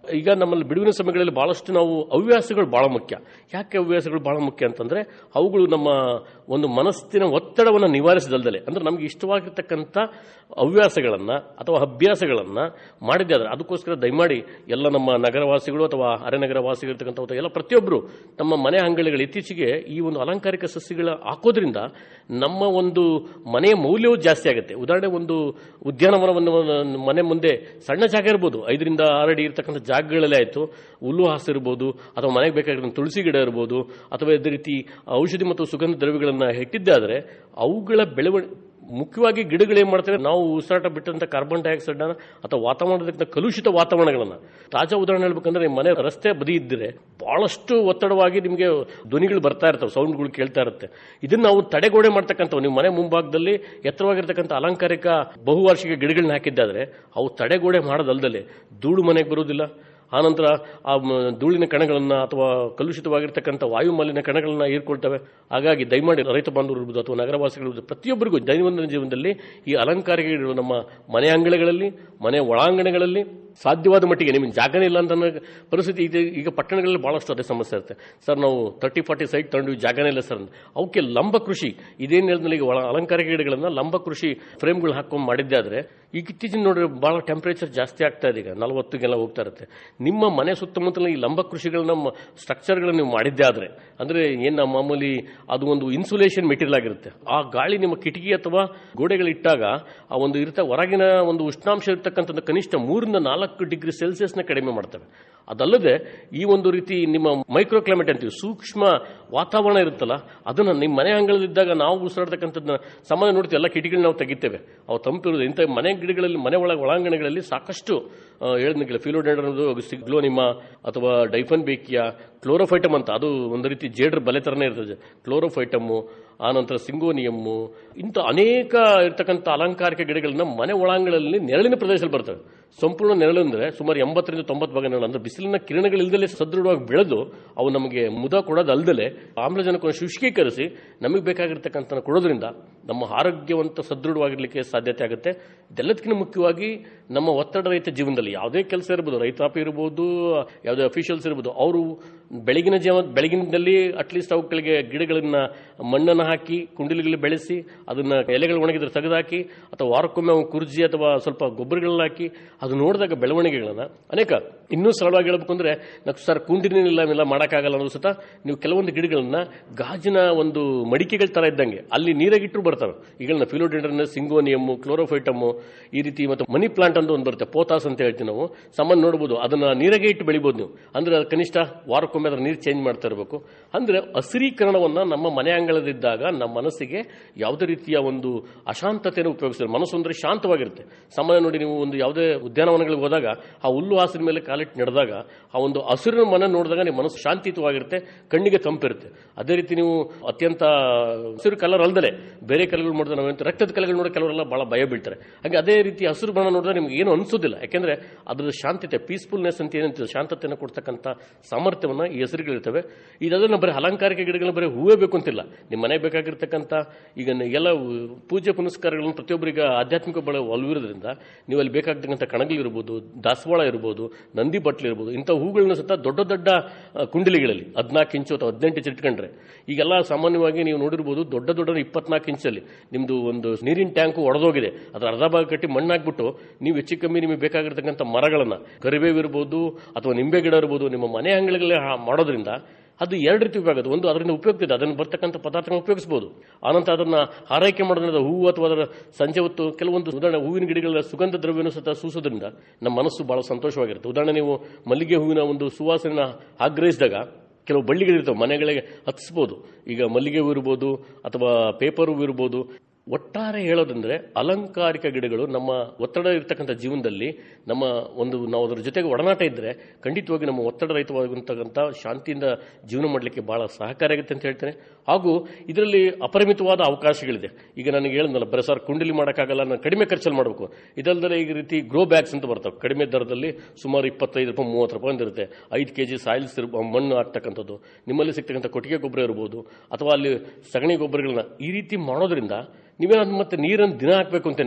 ಈಗ ನಮ್ಮಲ್ಲಿ ಬಿಡುವಿನ ಸಮಯಗಳಲ್ಲಿ ಬಹಳಷ್ಟು ನಾವು ಹವ್ಯಾಸಗಳು ಬಹಳ ಮುಖ್ಯ ಯಾಕೆ ಹವ್ಯಾಸಗಳು ಬಹಳ ಮುಖ್ಯ ಅಂತಂದ್ರೆ ಅವುಗಳು ನಮ್ಮ ಒಂದು ಮನಸ್ಸಿನ ಒತ್ತಡವನ್ನು ನಿವಾರಿಸದಲ್ದಲೆ ಅಂದ್ರೆ ನಮಗೆ ಇಷ್ಟವಾಗಿರ್ತಕ್ಕಂಥ ಹವ್ಯಾಸಗಳನ್ನ ಅಥವಾ ಅಭ್ಯಾಸಗಳನ್ನ ಮಾಡಿದ್ದೆ ಆದ್ರೆ ಅದಕ್ಕೋಸ್ಕರ ದಯಮಾಡಿ ಎಲ್ಲ ನಮ್ಮ ನಗರವಾಸಿಗಳು ಅಥವಾ ಅರೆನಗರ ವಾಸಿಗಳಿರ್ತಕ್ಕಂಥ ಎಲ್ಲ ಪ್ರತಿಯೊಬ್ಬರು ನಮ್ಮ ಮನೆ ಅಂಗಳಗಳು ಇತ್ತೀಚೆಗೆ ಈ ಒಂದು ಅಲಂಕಾರಿಕ ಸಸ್ಯಗಳ ಹಾಕೋದ್ರಿಂದ ನಮ್ಮ ಒಂದು ಮನೆಯ ಮೌಲ್ಯವೂ ಜಾಸ್ತಿ ಆಗುತ್ತೆ ಉದಾಹರಣೆ ಒಂದು ಉದ್ಯಾನವನವನ್ನು ಮನೆ ಮುಂದೆ ಸಣ್ಣ ಜಾಗ ಇರ್ಬೋದು ಐದರಿಂದ ಆರು ಅಡಿ ಇರ್ತಕ್ಕಂಥ ಜಾಗಗಳಲ್ಲೇ ಆಯಿತು ಹುಲ್ಲು ಹಾಸು ಇರ್ಬೋದು ಅಥವಾ ಮನೆಗೆ ಬೇಕಾಗಿರೋ ತುಳಸಿ ಗಿಡ ಇರ್ಬೋದು ಅಥವಾ ಇದೇ ರೀತಿ ಔಷಧಿ ಮತ್ತು ಸುಗಂಧ ದ್ರವ್ಯಗಳನ್ನು ಇಟ್ಟಿದ್ದೆ ಆದರೆ ಅವುಗಳ ಬೆಳವಣಿಗೆ ಮುಖ್ಯವಾಗಿ ಗಿಡಗಳು ಏನ್ ಮಾಡ್ತವೆ ನಾವು ಉಸಿರಾಟ ಬಿಟ್ಟಂತ ಕಾರ್ಬನ್ ಡೈಆಕ್ಸೈಡ್ ಅಥವಾ ವಾತಾವರಣದ ಕಲುಷಿತ ವಾತಾವರಣಗಳನ್ನ ತಾಜಾ ಉದಾಹರಣೆ ಹೇಳ್ಬೇಕಂದ್ರೆ ನಿಮ್ಮ ಮನೆ ರಸ್ತೆ ಬದಿ ಇದ್ದರೆ ಬಹಳಷ್ಟು ಒತ್ತಡವಾಗಿ ನಿಮಗೆ ಧ್ವನಿಗಳು ಬರ್ತಾ ಇರ್ತವೆ ಸೌಂಡ್ಗಳು ಕೇಳ್ತಾ ಇರುತ್ತೆ ಇದನ್ನ ನಾವು ತಡೆಗೋಡೆ ಮಾಡ್ತಕ್ಕಂಥವು ನಿಮ್ಮ ಮನೆ ಮುಂಭಾಗದಲ್ಲಿ ಎತ್ತರವಾಗಿರ್ತಕ್ಕಂಥ ಅಲಂಕಾರಿಕ ಬಹುವಾರ್ಷಿಕ ಗಿಡಗಳನ್ನ ಹಾಕಿದ್ದಾದ್ರೆ ಅವು ತಡೆಗೋಡೆ ಮಾಡೋದಲ್ದಲೆ ಧೂಳು ಮನೆಗೆ ಬರುವುದಿಲ್ಲ ಆನಂತರ ಆ ಮ- ಧೂಳಿನ ಕಣಗಳನ್ನ ಅಥವಾ ಕಲುಷಿತವಾಗಿರ್ತಕ್ಕಂಥ ವಾಯು ಮಾಲಿನ್ಯ ಕಣಗಳನ್ನ ಹೀರ್ಕೊಳ್ತವೆ ಹಾಗಾಗಿ ದಯಮಾಡಿ ರೈತ ಬಾಂಧವರು ಇರ್ಬೋದು ಅಥವಾ ನಗರವಾಸಿಗಳು ಇರ್ಬೋದು, ಪ್ರತಿಯೊಬ್ಬರಿಗೂ ದೈನಂದಿನ ಜೀವನದಲ್ಲಿ ಈ ಅಲಂಕಾರಿಕ ಇರುವ ನಮ್ಮ ಮನೆ ಅಂಗಳಗಳಲ್ಲಿ ಮನೆ ಒಳಾಂಗಣಗಳಲ್ಲಿ ಸಾಧ್ಯವಾದ ಮಟ್ಟಿಗೆ ನಿಮಗೆ ಜಾಗನೇ ಇಲ್ಲ ಅಂತ ಅನ್ನೋ ಪರಿಸ್ಥಿತಿ ಇದೆ ಈಗ ಪಟ್ಟಣಗಳಲ್ಲಿ ಬಹಳಷ್ಟು ಅದೇ ಸಮಸ್ಯೆ ಇರುತ್ತೆ ಸರ್ ನಾವು ತರ್ಟಿ ಫಾರ್ಟಿ ಸೈಟ್ ತಗೊಂಡು ಜಾಗನೇ ಇಲ್ಲ ಸರ್ ಅಂತ. ಅವಕ್ಕೆ ಲಂಬ ಕೃಷಿ ಇದೇನು ಹೇಳಿದ್ಮೇಲೆ ಈಗ ಒಳ ಅಲಂಕಾರಿಕ ಗಿಡಗಳನ್ನ ಲಂಬ ಕೃಷಿ ಫ್ರೇಮ್ಗಳು ಹಾಕೊಂಡು ಮಾಡಿದ್ದೆ ಆದ್ರೆ ಈಗ ಇತ್ತೀಚಿನ ನೋಡ್ರಿ ಬಹಳ ಟೆಂಪರೇಚರ್ ಜಾಸ್ತಿ ಆಗ್ತಾ ಇದೆ ಈಗ ನಲವತ್ತಿಗೆಲ್ಲ ಹೋಗ್ತಾ ಇರುತ್ತೆ ನಿಮ್ಮ ಮನೆ ಸುತ್ತಮುತ್ತಲ ಈ ಲಂಬ ಕೃಷಿಗಳನ್ನ ಸ್ಟ್ರಕ್ಚರ್ಗಳನ್ನ ನೀವು ಮಾಡಿದ್ದೆ ಆದ್ರೆ ಅಂದ್ರೆ ಏನ್ ಮಾಮೂಲಿ ಅದು ಒಂದು ಇನ್ಸುಲೇಷನ್ ಮೆಟೀರಿಯಲ್ ಆಗಿರುತ್ತೆ ಆ ಗಾಳಿ ನಿಮ್ಮ ಕಿಟಕಿ ಅಥವಾ ಗೋಡೆಗಳಿಟ್ಟಾಗ ಆ ಒಂದು ಇರ್ತ ಹೊರಗಿನ ಒಂದು ಉಷ್ಣಾಂಶ ಇರ್ತಕ್ಕಂಥದ್ದು ಕನಿಷ್ಠ ಮೂರಿಂದ ನಾಲ್ಕು ಡಿಗ್ರಿ ಸೆಲ್ಸಿಯಸ್ನ ಕಡಿಮೆ ಮಾಡ್ತವೆ ಅದಲ್ಲದೆ ಈ ಒಂದು ರೀತಿ ನಿಮ್ಮ ಮೈಕ್ರೋ ಕ್ಲೈಮೇಟ್ ಅಂತೀವಿ ಸೂಕ್ಷ್ಮ ವಾತಾವರಣ ಇರುತ್ತಲ್ಲ ಅದನ್ನ ನಿಮ್ಮ ಮನೆ ಅಂಗಳದಿದ್ದಾಗ ನಾವು ಉಸಿರಾಡ್ತಕ್ಕಂಥದ್ದನ್ನ ಸಾಮಾನ್ಯ ನೋಡ್ತೀವಿ ಎಲ್ಲ ಕಿಟಕಿಗಳು ನಾವು ತೆಗಿತೇವೆ ಅವು ತಂಪಿರುವುದು ಇಂಥ ಮನೆ ಗಿಡಗಳಲ್ಲಿ ಮನೆ ಒಳಗೆ ಒಳಾಂಗಣಗಳಲ್ಲಿ ಸಾಕಷ್ಟು ಹೇಳಿದ್ನಿಲ್ಲ ಫಿಲೋಡೆಂಡ್ರದು ಸಿಗ್ಲೋನಿಮಾ ಅಥವಾ ಡೈಫನ್ ಬೇಕಿಯಾ ಕ್ಲೋರೋಫೈಟಮ್ ಅಂತ ಅದು ಒಂದು ರೀತಿ ಜೇಡ್ರ ಬಲೆ ಥರನೇ ಇರ್ತದೆ ಕ್ಲೋರೋಫೈಟಮ್ಮು ಆನಂತರ ಸಿಂಗೋನಿಯಮ್ಮು ಇಂಥ ಅನೇಕ ಇರ್ತಕ್ಕಂಥ ಅಲಂಕಾರಿಕ ಗಿಡಗಳನ್ನ ಮನೆ ಒಳಾಂಗಣದಲ್ಲಿ ನೆರಳಿನ ಪ್ರದೇಶದಲ್ಲಿ ಬರ್ತವೆ ಸಂಪೂರ್ಣ ನೆರಳು ಅಂದ್ರೆ ಸುಮಾರು ಎಂಬತ್ತರಿಂದ ತೊಂಬತ್ತು ಭಾಗ ನೆರಳು ಅಂದ್ರೆ ಬಿಸಿಲಿನ ಕಿರಣಗಳಿಲ್ದಲೇ ಸದೃಢವಾಗಿ ಬೆಳೆದು ಅವು ನಮಗೆ ಮುದ ಕೊಡೋದಲ್ದಲೆ ಆಮ್ಲಜನಕವನ್ನು ಶುಷ್ಕೀಕರಿಸಿ ನಮಗೆ ಬೇಕಾಗಿರ್ತಕ್ಕಂಥ ಕೊಡೋದ್ರಿಂದ ನಮ್ಮ ಆರೋಗ್ಯವಂತ ಸದೃಢವಾಗಿರ್ಲಿಕ್ಕೆ ಸಾಧ್ಯತೆ ಆಗುತ್ತೆ ಇದೆಲ್ಲದಕ್ಕಿಂತ ಮುಖ್ಯವಾಗಿ ನಮ್ಮ ಒತ್ತಡ ರಹಿತ ಜೀವನದಲ್ಲಿ ಯಾವುದೇ ಕೆಲಸ ಇರ್ಬೋದು ರೈತಾಪಿ ಇರ್ಬೋದು ಯಾವುದೇ ಅಫಿಷಿಯಲ್ಸ್ ಇರ್ಬೋದು ಅವರು ಬೆಳಗಿನ ಜೀವ ಬೆಳಗಿನದಲ್ಲಿ ಅಟ್ಲೀಸ್ಟ್ ಅವುಗಳಿಗೆ ಗಿಡಗಳನ್ನ ಮಣ್ಣನ್ನು ಹಾಕಿ ಕುಂಡಲಿಗಳಲ್ಲಿ ಬೆಳೆಸಿ ಅದನ್ನ ಎಲೆಗಳು ಒಣಗಿದ್ರೆ ತೆಗೆದಾಕಿ ಅಥವಾ ವಾರಕ್ಕೊಮ್ಮೆ ಅವು ಕುರ್ಜಿ ಅಥವಾ ಸ್ವಲ್ಪ ಗೊಬ್ಬರಗಳನ್ನ ಹಾಕಿ ಅದು ನೋಡಿದಾಗ ಬೆಳವಣಿಗೆಗಳನ್ನ ಅನೇಕ ಇನ್ನೂ ಸರಳವಾಗಿ ಹೇಳ್ಬೇಕು ಅಂದ್ರೆ ನಾವು ಸರ್ ಕುಂಡಿನಿಲ್ಲ ಇವೆಲ್ಲ ಮಾಡೋಕ್ಕಾಗಲ್ಲ ಅನ್ನೋದು ಸತ ನೀವು ಕೆಲವೊಂದು ಗಿಡಗಳನ್ನ ಗಾಜಿನ ಒಂದು ಮಡಿಕೆಗಳ ತರ ಇದ್ದಂಗೆ ಅಲ್ಲಿ ನೀರಾಗಿಟ್ಟರು ಬರ್ತವೆ ಈಗಳನ್ನ ಫಿಲೋಡೆಂಡ್ರನ್ ಸಿಂಗೋನಿಯಮ್ಮು ಕ್ಲೋರೋಫೈಟಮ್ಮು ಈ ರೀತಿ ಮತ್ತು ಮನಿ ಪ್ಲಾಂಟ್ ಅಂತ ಒಂದು ಬರುತ್ತೆ ಪೋತಾಸ್ ಅಂತ ಹೇಳ್ತೀವಿ ನಾವು ಸಾಮಾನ್ಯ ನೋಡಬಹುದು ಅದನ್ನ ನೀರಾಗೆ ಇಟ್ಟು ಬೆಳಿಬೋದು ನೀವು ಅಂದ್ರೆ ಅದು ಕನಿಷ್ಠ ವಾರಕ್ಕೊಮ್ಮೆ ಅದರ ನೀರು ಚೇಂಜ್ ಮಾಡ್ತಾ ಇರಬೇಕು ಅಂದ್ರೆ ಹಸಿರೀಕರಣವನ್ನ ನಮ್ಮ ಮನೆ ಅಂಗಳದಿದ್ದಾಗ ನಮ್ಮ ಮನಸ್ಸಿಗೆ ಯಾವುದೇ ರೀತಿಯ ಒಂದು ಅಶಾಂತತೆಯನ್ನು ಉಪಯೋಗಿಸ್ತಾರೆ ಮನಸ್ಸು ಅಂದ್ರೆ ಶಾಂತವಾಗಿರುತ್ತೆ ಸಾಮಾನ್ಯ ನೋಡಿ ನೀವು ಒಂದು ಯಾವುದೇ ಉದ್ಯಾನವನಗಳಿಗೆ ಹೋದಾಗ ಆ ಹುಲ್ಲು ಹಾಸಿನ ಮೇಲೆ ಕಾಲಿಟ್ಟು ನಡೆದಾಗ ಆ ಒಂದು ಹಸಿರಿನ ಮನೆ ನೋಡಿದಾಗ ನಿಮ್ಮ ಮನಸ್ಸು ಶಾಂತಿಯುತವಾಗಿರುತ್ತೆ ಕಣ್ಣಿಗೆ ತಂಪಿರುತ್ತೆ ಅದೇ ರೀತಿ ನೀವು ಅತ್ಯಂತ ಹಸಿರು ಕಲರ್ ಅಲ್ಲದೆ ಬೇರೆ ಕಲರ್ಗಳು ನೋಡಿದ್ರೆ ನಾವೇಂತ ರಕ್ತದ ಕಲೆಗಳು ನೋಡಿ ಕೆಲವರೆಲ್ಲ ಬಹಳ ಭಯ ಬೀಳ್ತಾರೆ ಹಾಗೆ ಅದೇ ರೀತಿ ಹಸಿರು ಬಣ್ಣ ನೋಡಿದ್ರೆ ನಿಮ್ಗೆ ಏನು ಅನ್ಸೋದಿಲ್ಲ ಯಾಕೆಂದ್ರೆ ಅದ್ರ ಶಾಂತತೆ ಪೀಸ್ಫುಲ್ನೆಸ್ ಅಂತ ಏನಂತೀವಿ ಶಾಂತತೆಯನ್ನು ಕೊಡ್ತಕ್ಕಂಥ ಸಾಮರ್ಥ್ಯವನ್ನ ಈ ಹೆಸರುಗಳಿರ್ತವೆ ಇದನ್ನ ಬರೀ ಅಲಂಕಾರಿಕ ಗಿಡಗಳನ್ನ ಬರೀ ಹೂವೇ ಬೇಕು ಅಂತಿಲ್ಲ ನಿಮ್ಮ ಮನೆ ಬೇಕಾಗಿರ್ತಕ್ಕಂಥ ಈಗ ಎಲ್ಲ ಪೂಜೆ ಪುನಸ್ಕಾರಗಳನ್ನು ಪ್ರತಿಯೊಬ್ಬರಿಗೆ ಆಧ್ಯಾತ್ಮಿಕ ಬಳ ಒಲವಿರೋದ್ರಿಂದ ನೀವು ಅಲ್ಲಿ ಬೇಕಾಗ್ತಕ್ಕಂಥ ಕಣಗಳಿರ್ಬೋದು ದಾಸವಾಳ ಇರ್ಬೋದು ನಂದಿ ಬಟ್ಲು ಇರ್ಬೋದು ಇಂಥ ಹೂಗಳನ್ನ ಸತ ದೊಡ್ಡ ದೊಡ್ಡ ಆ, ಕುಂಡಲಿಗಳಲ್ಲಿ ಹದಿನಾಲ್ಕು ಇಂಚು ಅಥವಾ ಹದಿನೆಂಟು ಇಂಚು ಇಟ್ಕೊಂಡ್ರೆ ಈಗೆಲ್ಲ ಸಾಮಾನ್ಯವಾಗಿ ನೀವು ನೋಡಿರ್ಬೋದು ದೊಡ್ಡ ದೊಡ್ಡ ಇಪ್ಪತ್ನಾಲ್ಕು ಇಂಚಲ್ಲಿ ನಿಮ್ದು ಒಂದು ನೀರಿನ ಟ್ಯಾಂಕು ಒಡೆದೋಗಿದೆ ಅದ್ರ ಅರ್ಧ ಭಾಗ ಕಟ್ಟಿ ಮಣ್ಣಾಕ್ಬಿಟ್ಟು ನೀವು ಹೆಚ್ಚು ಕಮ್ಮಿ ನಿಮಗೆ ಬೇಕಾಗಿರ್ತಕ್ಕಂಥ ಮರಗಳನ್ನ ಕರಿಬೇವು ಇರ್ಬೋದು ಅಥವಾ ನಿಂಬೆ ಗಿಡ ಇರ್ಬೋದು ನಿಮ್ಮ ಮನೆ ಅಂಗಳಗಳೇ ಹಾ- ಮಾಡೋದ್ರಿಂದ ಅದು ಎರಡು ರೀತಿ ಉಪಯೋಗ ಅದು ಒಂದು ಅದರಿಂದ ಉಪಯುಕ್ತ ಇದೆ ಅದನ್ನು ಬರ್ತಕ್ಕಂಥ ಪದಾರ್ಥಗಳನ್ನ ಉಪಯೋಗಿಸಬಹುದು ಆನಂತರ ಅದನ್ನ ಆರೈಕೆ ಮಾಡೋದ್ರಿಂದ ಹೂವು ಅಥವಾ ಅದರ ಸಂಜೆ ಹೊತ್ತು ಕೆಲವೊಂದು ಉದಾಹರಣೆ ಹೂವಿನ ಗಿಡಗಳ ಸುಗಂಧ ದ್ರವ್ಯವನ್ನು ಸಹ ಸೂಸೋದ್ರಿಂದ ನಮ್ಮ ಮನಸ್ಸು ಬಹಳ ಸಂತೋಷವಾಗಿರುತ್ತೆ ಉದಾಹರಣೆ ನೀವು ಮಲ್ಲಿಗೆ ಹೂವಿನ ಒಂದು ಸುವಾಸನೆನ ಆಗ್ರಹಿಸಿದಾಗ ಕೆಲವು ಬಳ್ಳಿಗಳಿರ್ತವೆ ಮನೆಗಳಿಗೆ ಹತ್ತಿಸ್ಬೋದು ಈಗ ಮಲ್ಲಿಗೆ ಹೂ ಇರ್ಬೋದು ಅಥವಾ ಪೇಪರ್ ಹೂ ಇರ್ಬೋದು ಒಟ್ಟಾರೆ ಹೇಳೋದಂದ್ರೆ ಅಲಂಕಾರಿಕ ಗಿಡಗಳು ನಮ್ಮ ಒತ್ತಡ ಇರ್ತಕ್ಕಂಥ ಜೀವನದಲ್ಲಿ ನಮ್ಮ ಒಂದು ನಾವು ಅದರ ಜೊತೆಗೆ ಒಡನಾಟ ಇದ್ದರೆ ಖಂಡಿತವಾಗಿ ನಮ್ಮ ಒತ್ತಡ ರಹಿತವಾಗಿರ್ತಕ್ಕಂಥ ಶಾಂತಿಯಿಂದ ಜೀವನ ಮಾಡಲಿಕ್ಕೆ ಬಹಳ ಸಹಕಾರಿಯಾಗುತ್ತೆ ಅಂತ ಹೇಳ್ತೇನೆ ಹಾಗೂ ಇದರಲ್ಲಿ ಅಪರಿಮಿತವಾದ ಅವಕಾಶಗಳಿದೆ ಈಗ ನನಗೆ ಹೇಳಿದ್ನಲ್ಲ ಬರೀ ಸರ್ ಕುಂಡಲಿ ಮಾಡೋಕ್ಕಾಗಲ್ಲ ನಾನು ಕಡಿಮೆ ಖರ್ಚಲ್ಲಿ ಮಾಡಬೇಕು ಇದಲ್ಲದೆ ಈ ರೀತಿ ಗ್ರೋ ಬ್ಯಾಗ್ಸ್ ಅಂತ ಬರ್ತವೆ ಕಡಿಮೆ ದರದಲ್ಲಿ ಸುಮಾರು ಇಪ್ಪತ್ತೈದು ರೂಪಾಯಿ ಮೂವತ್ತು ರೂಪಾಯಿ ಇರುತ್ತೆ ಐದು ಕೆ ಜಿ ಸಾಯಿಲ್ಸ್ ಮಣ್ಣು ಹಾಕ್ತಕ್ಕಂಥದ್ದು ನಿಮ್ಮಲ್ಲಿ ಸಿಗ್ತಕ್ಕಂಥ ಕೊಟ್ಟಿಗೆ ಗೊಬ್ಬರ ಇರ್ಬೋದು ಅಥವಾ ಅಲ್ಲಿ ಸಗಣಿ ಗೊಬ್ಬರಗಳನ್ನ ಈ ರೀತಿ ಮಾಡೋದ್ರಿಂದ ನೀವೇನಾದ್ರು ಮತ್ತೆ ನೀರನ್ನು ದಿನ ಹಾಕಬೇಕು ಅಂತೇನಿಲ್ಲ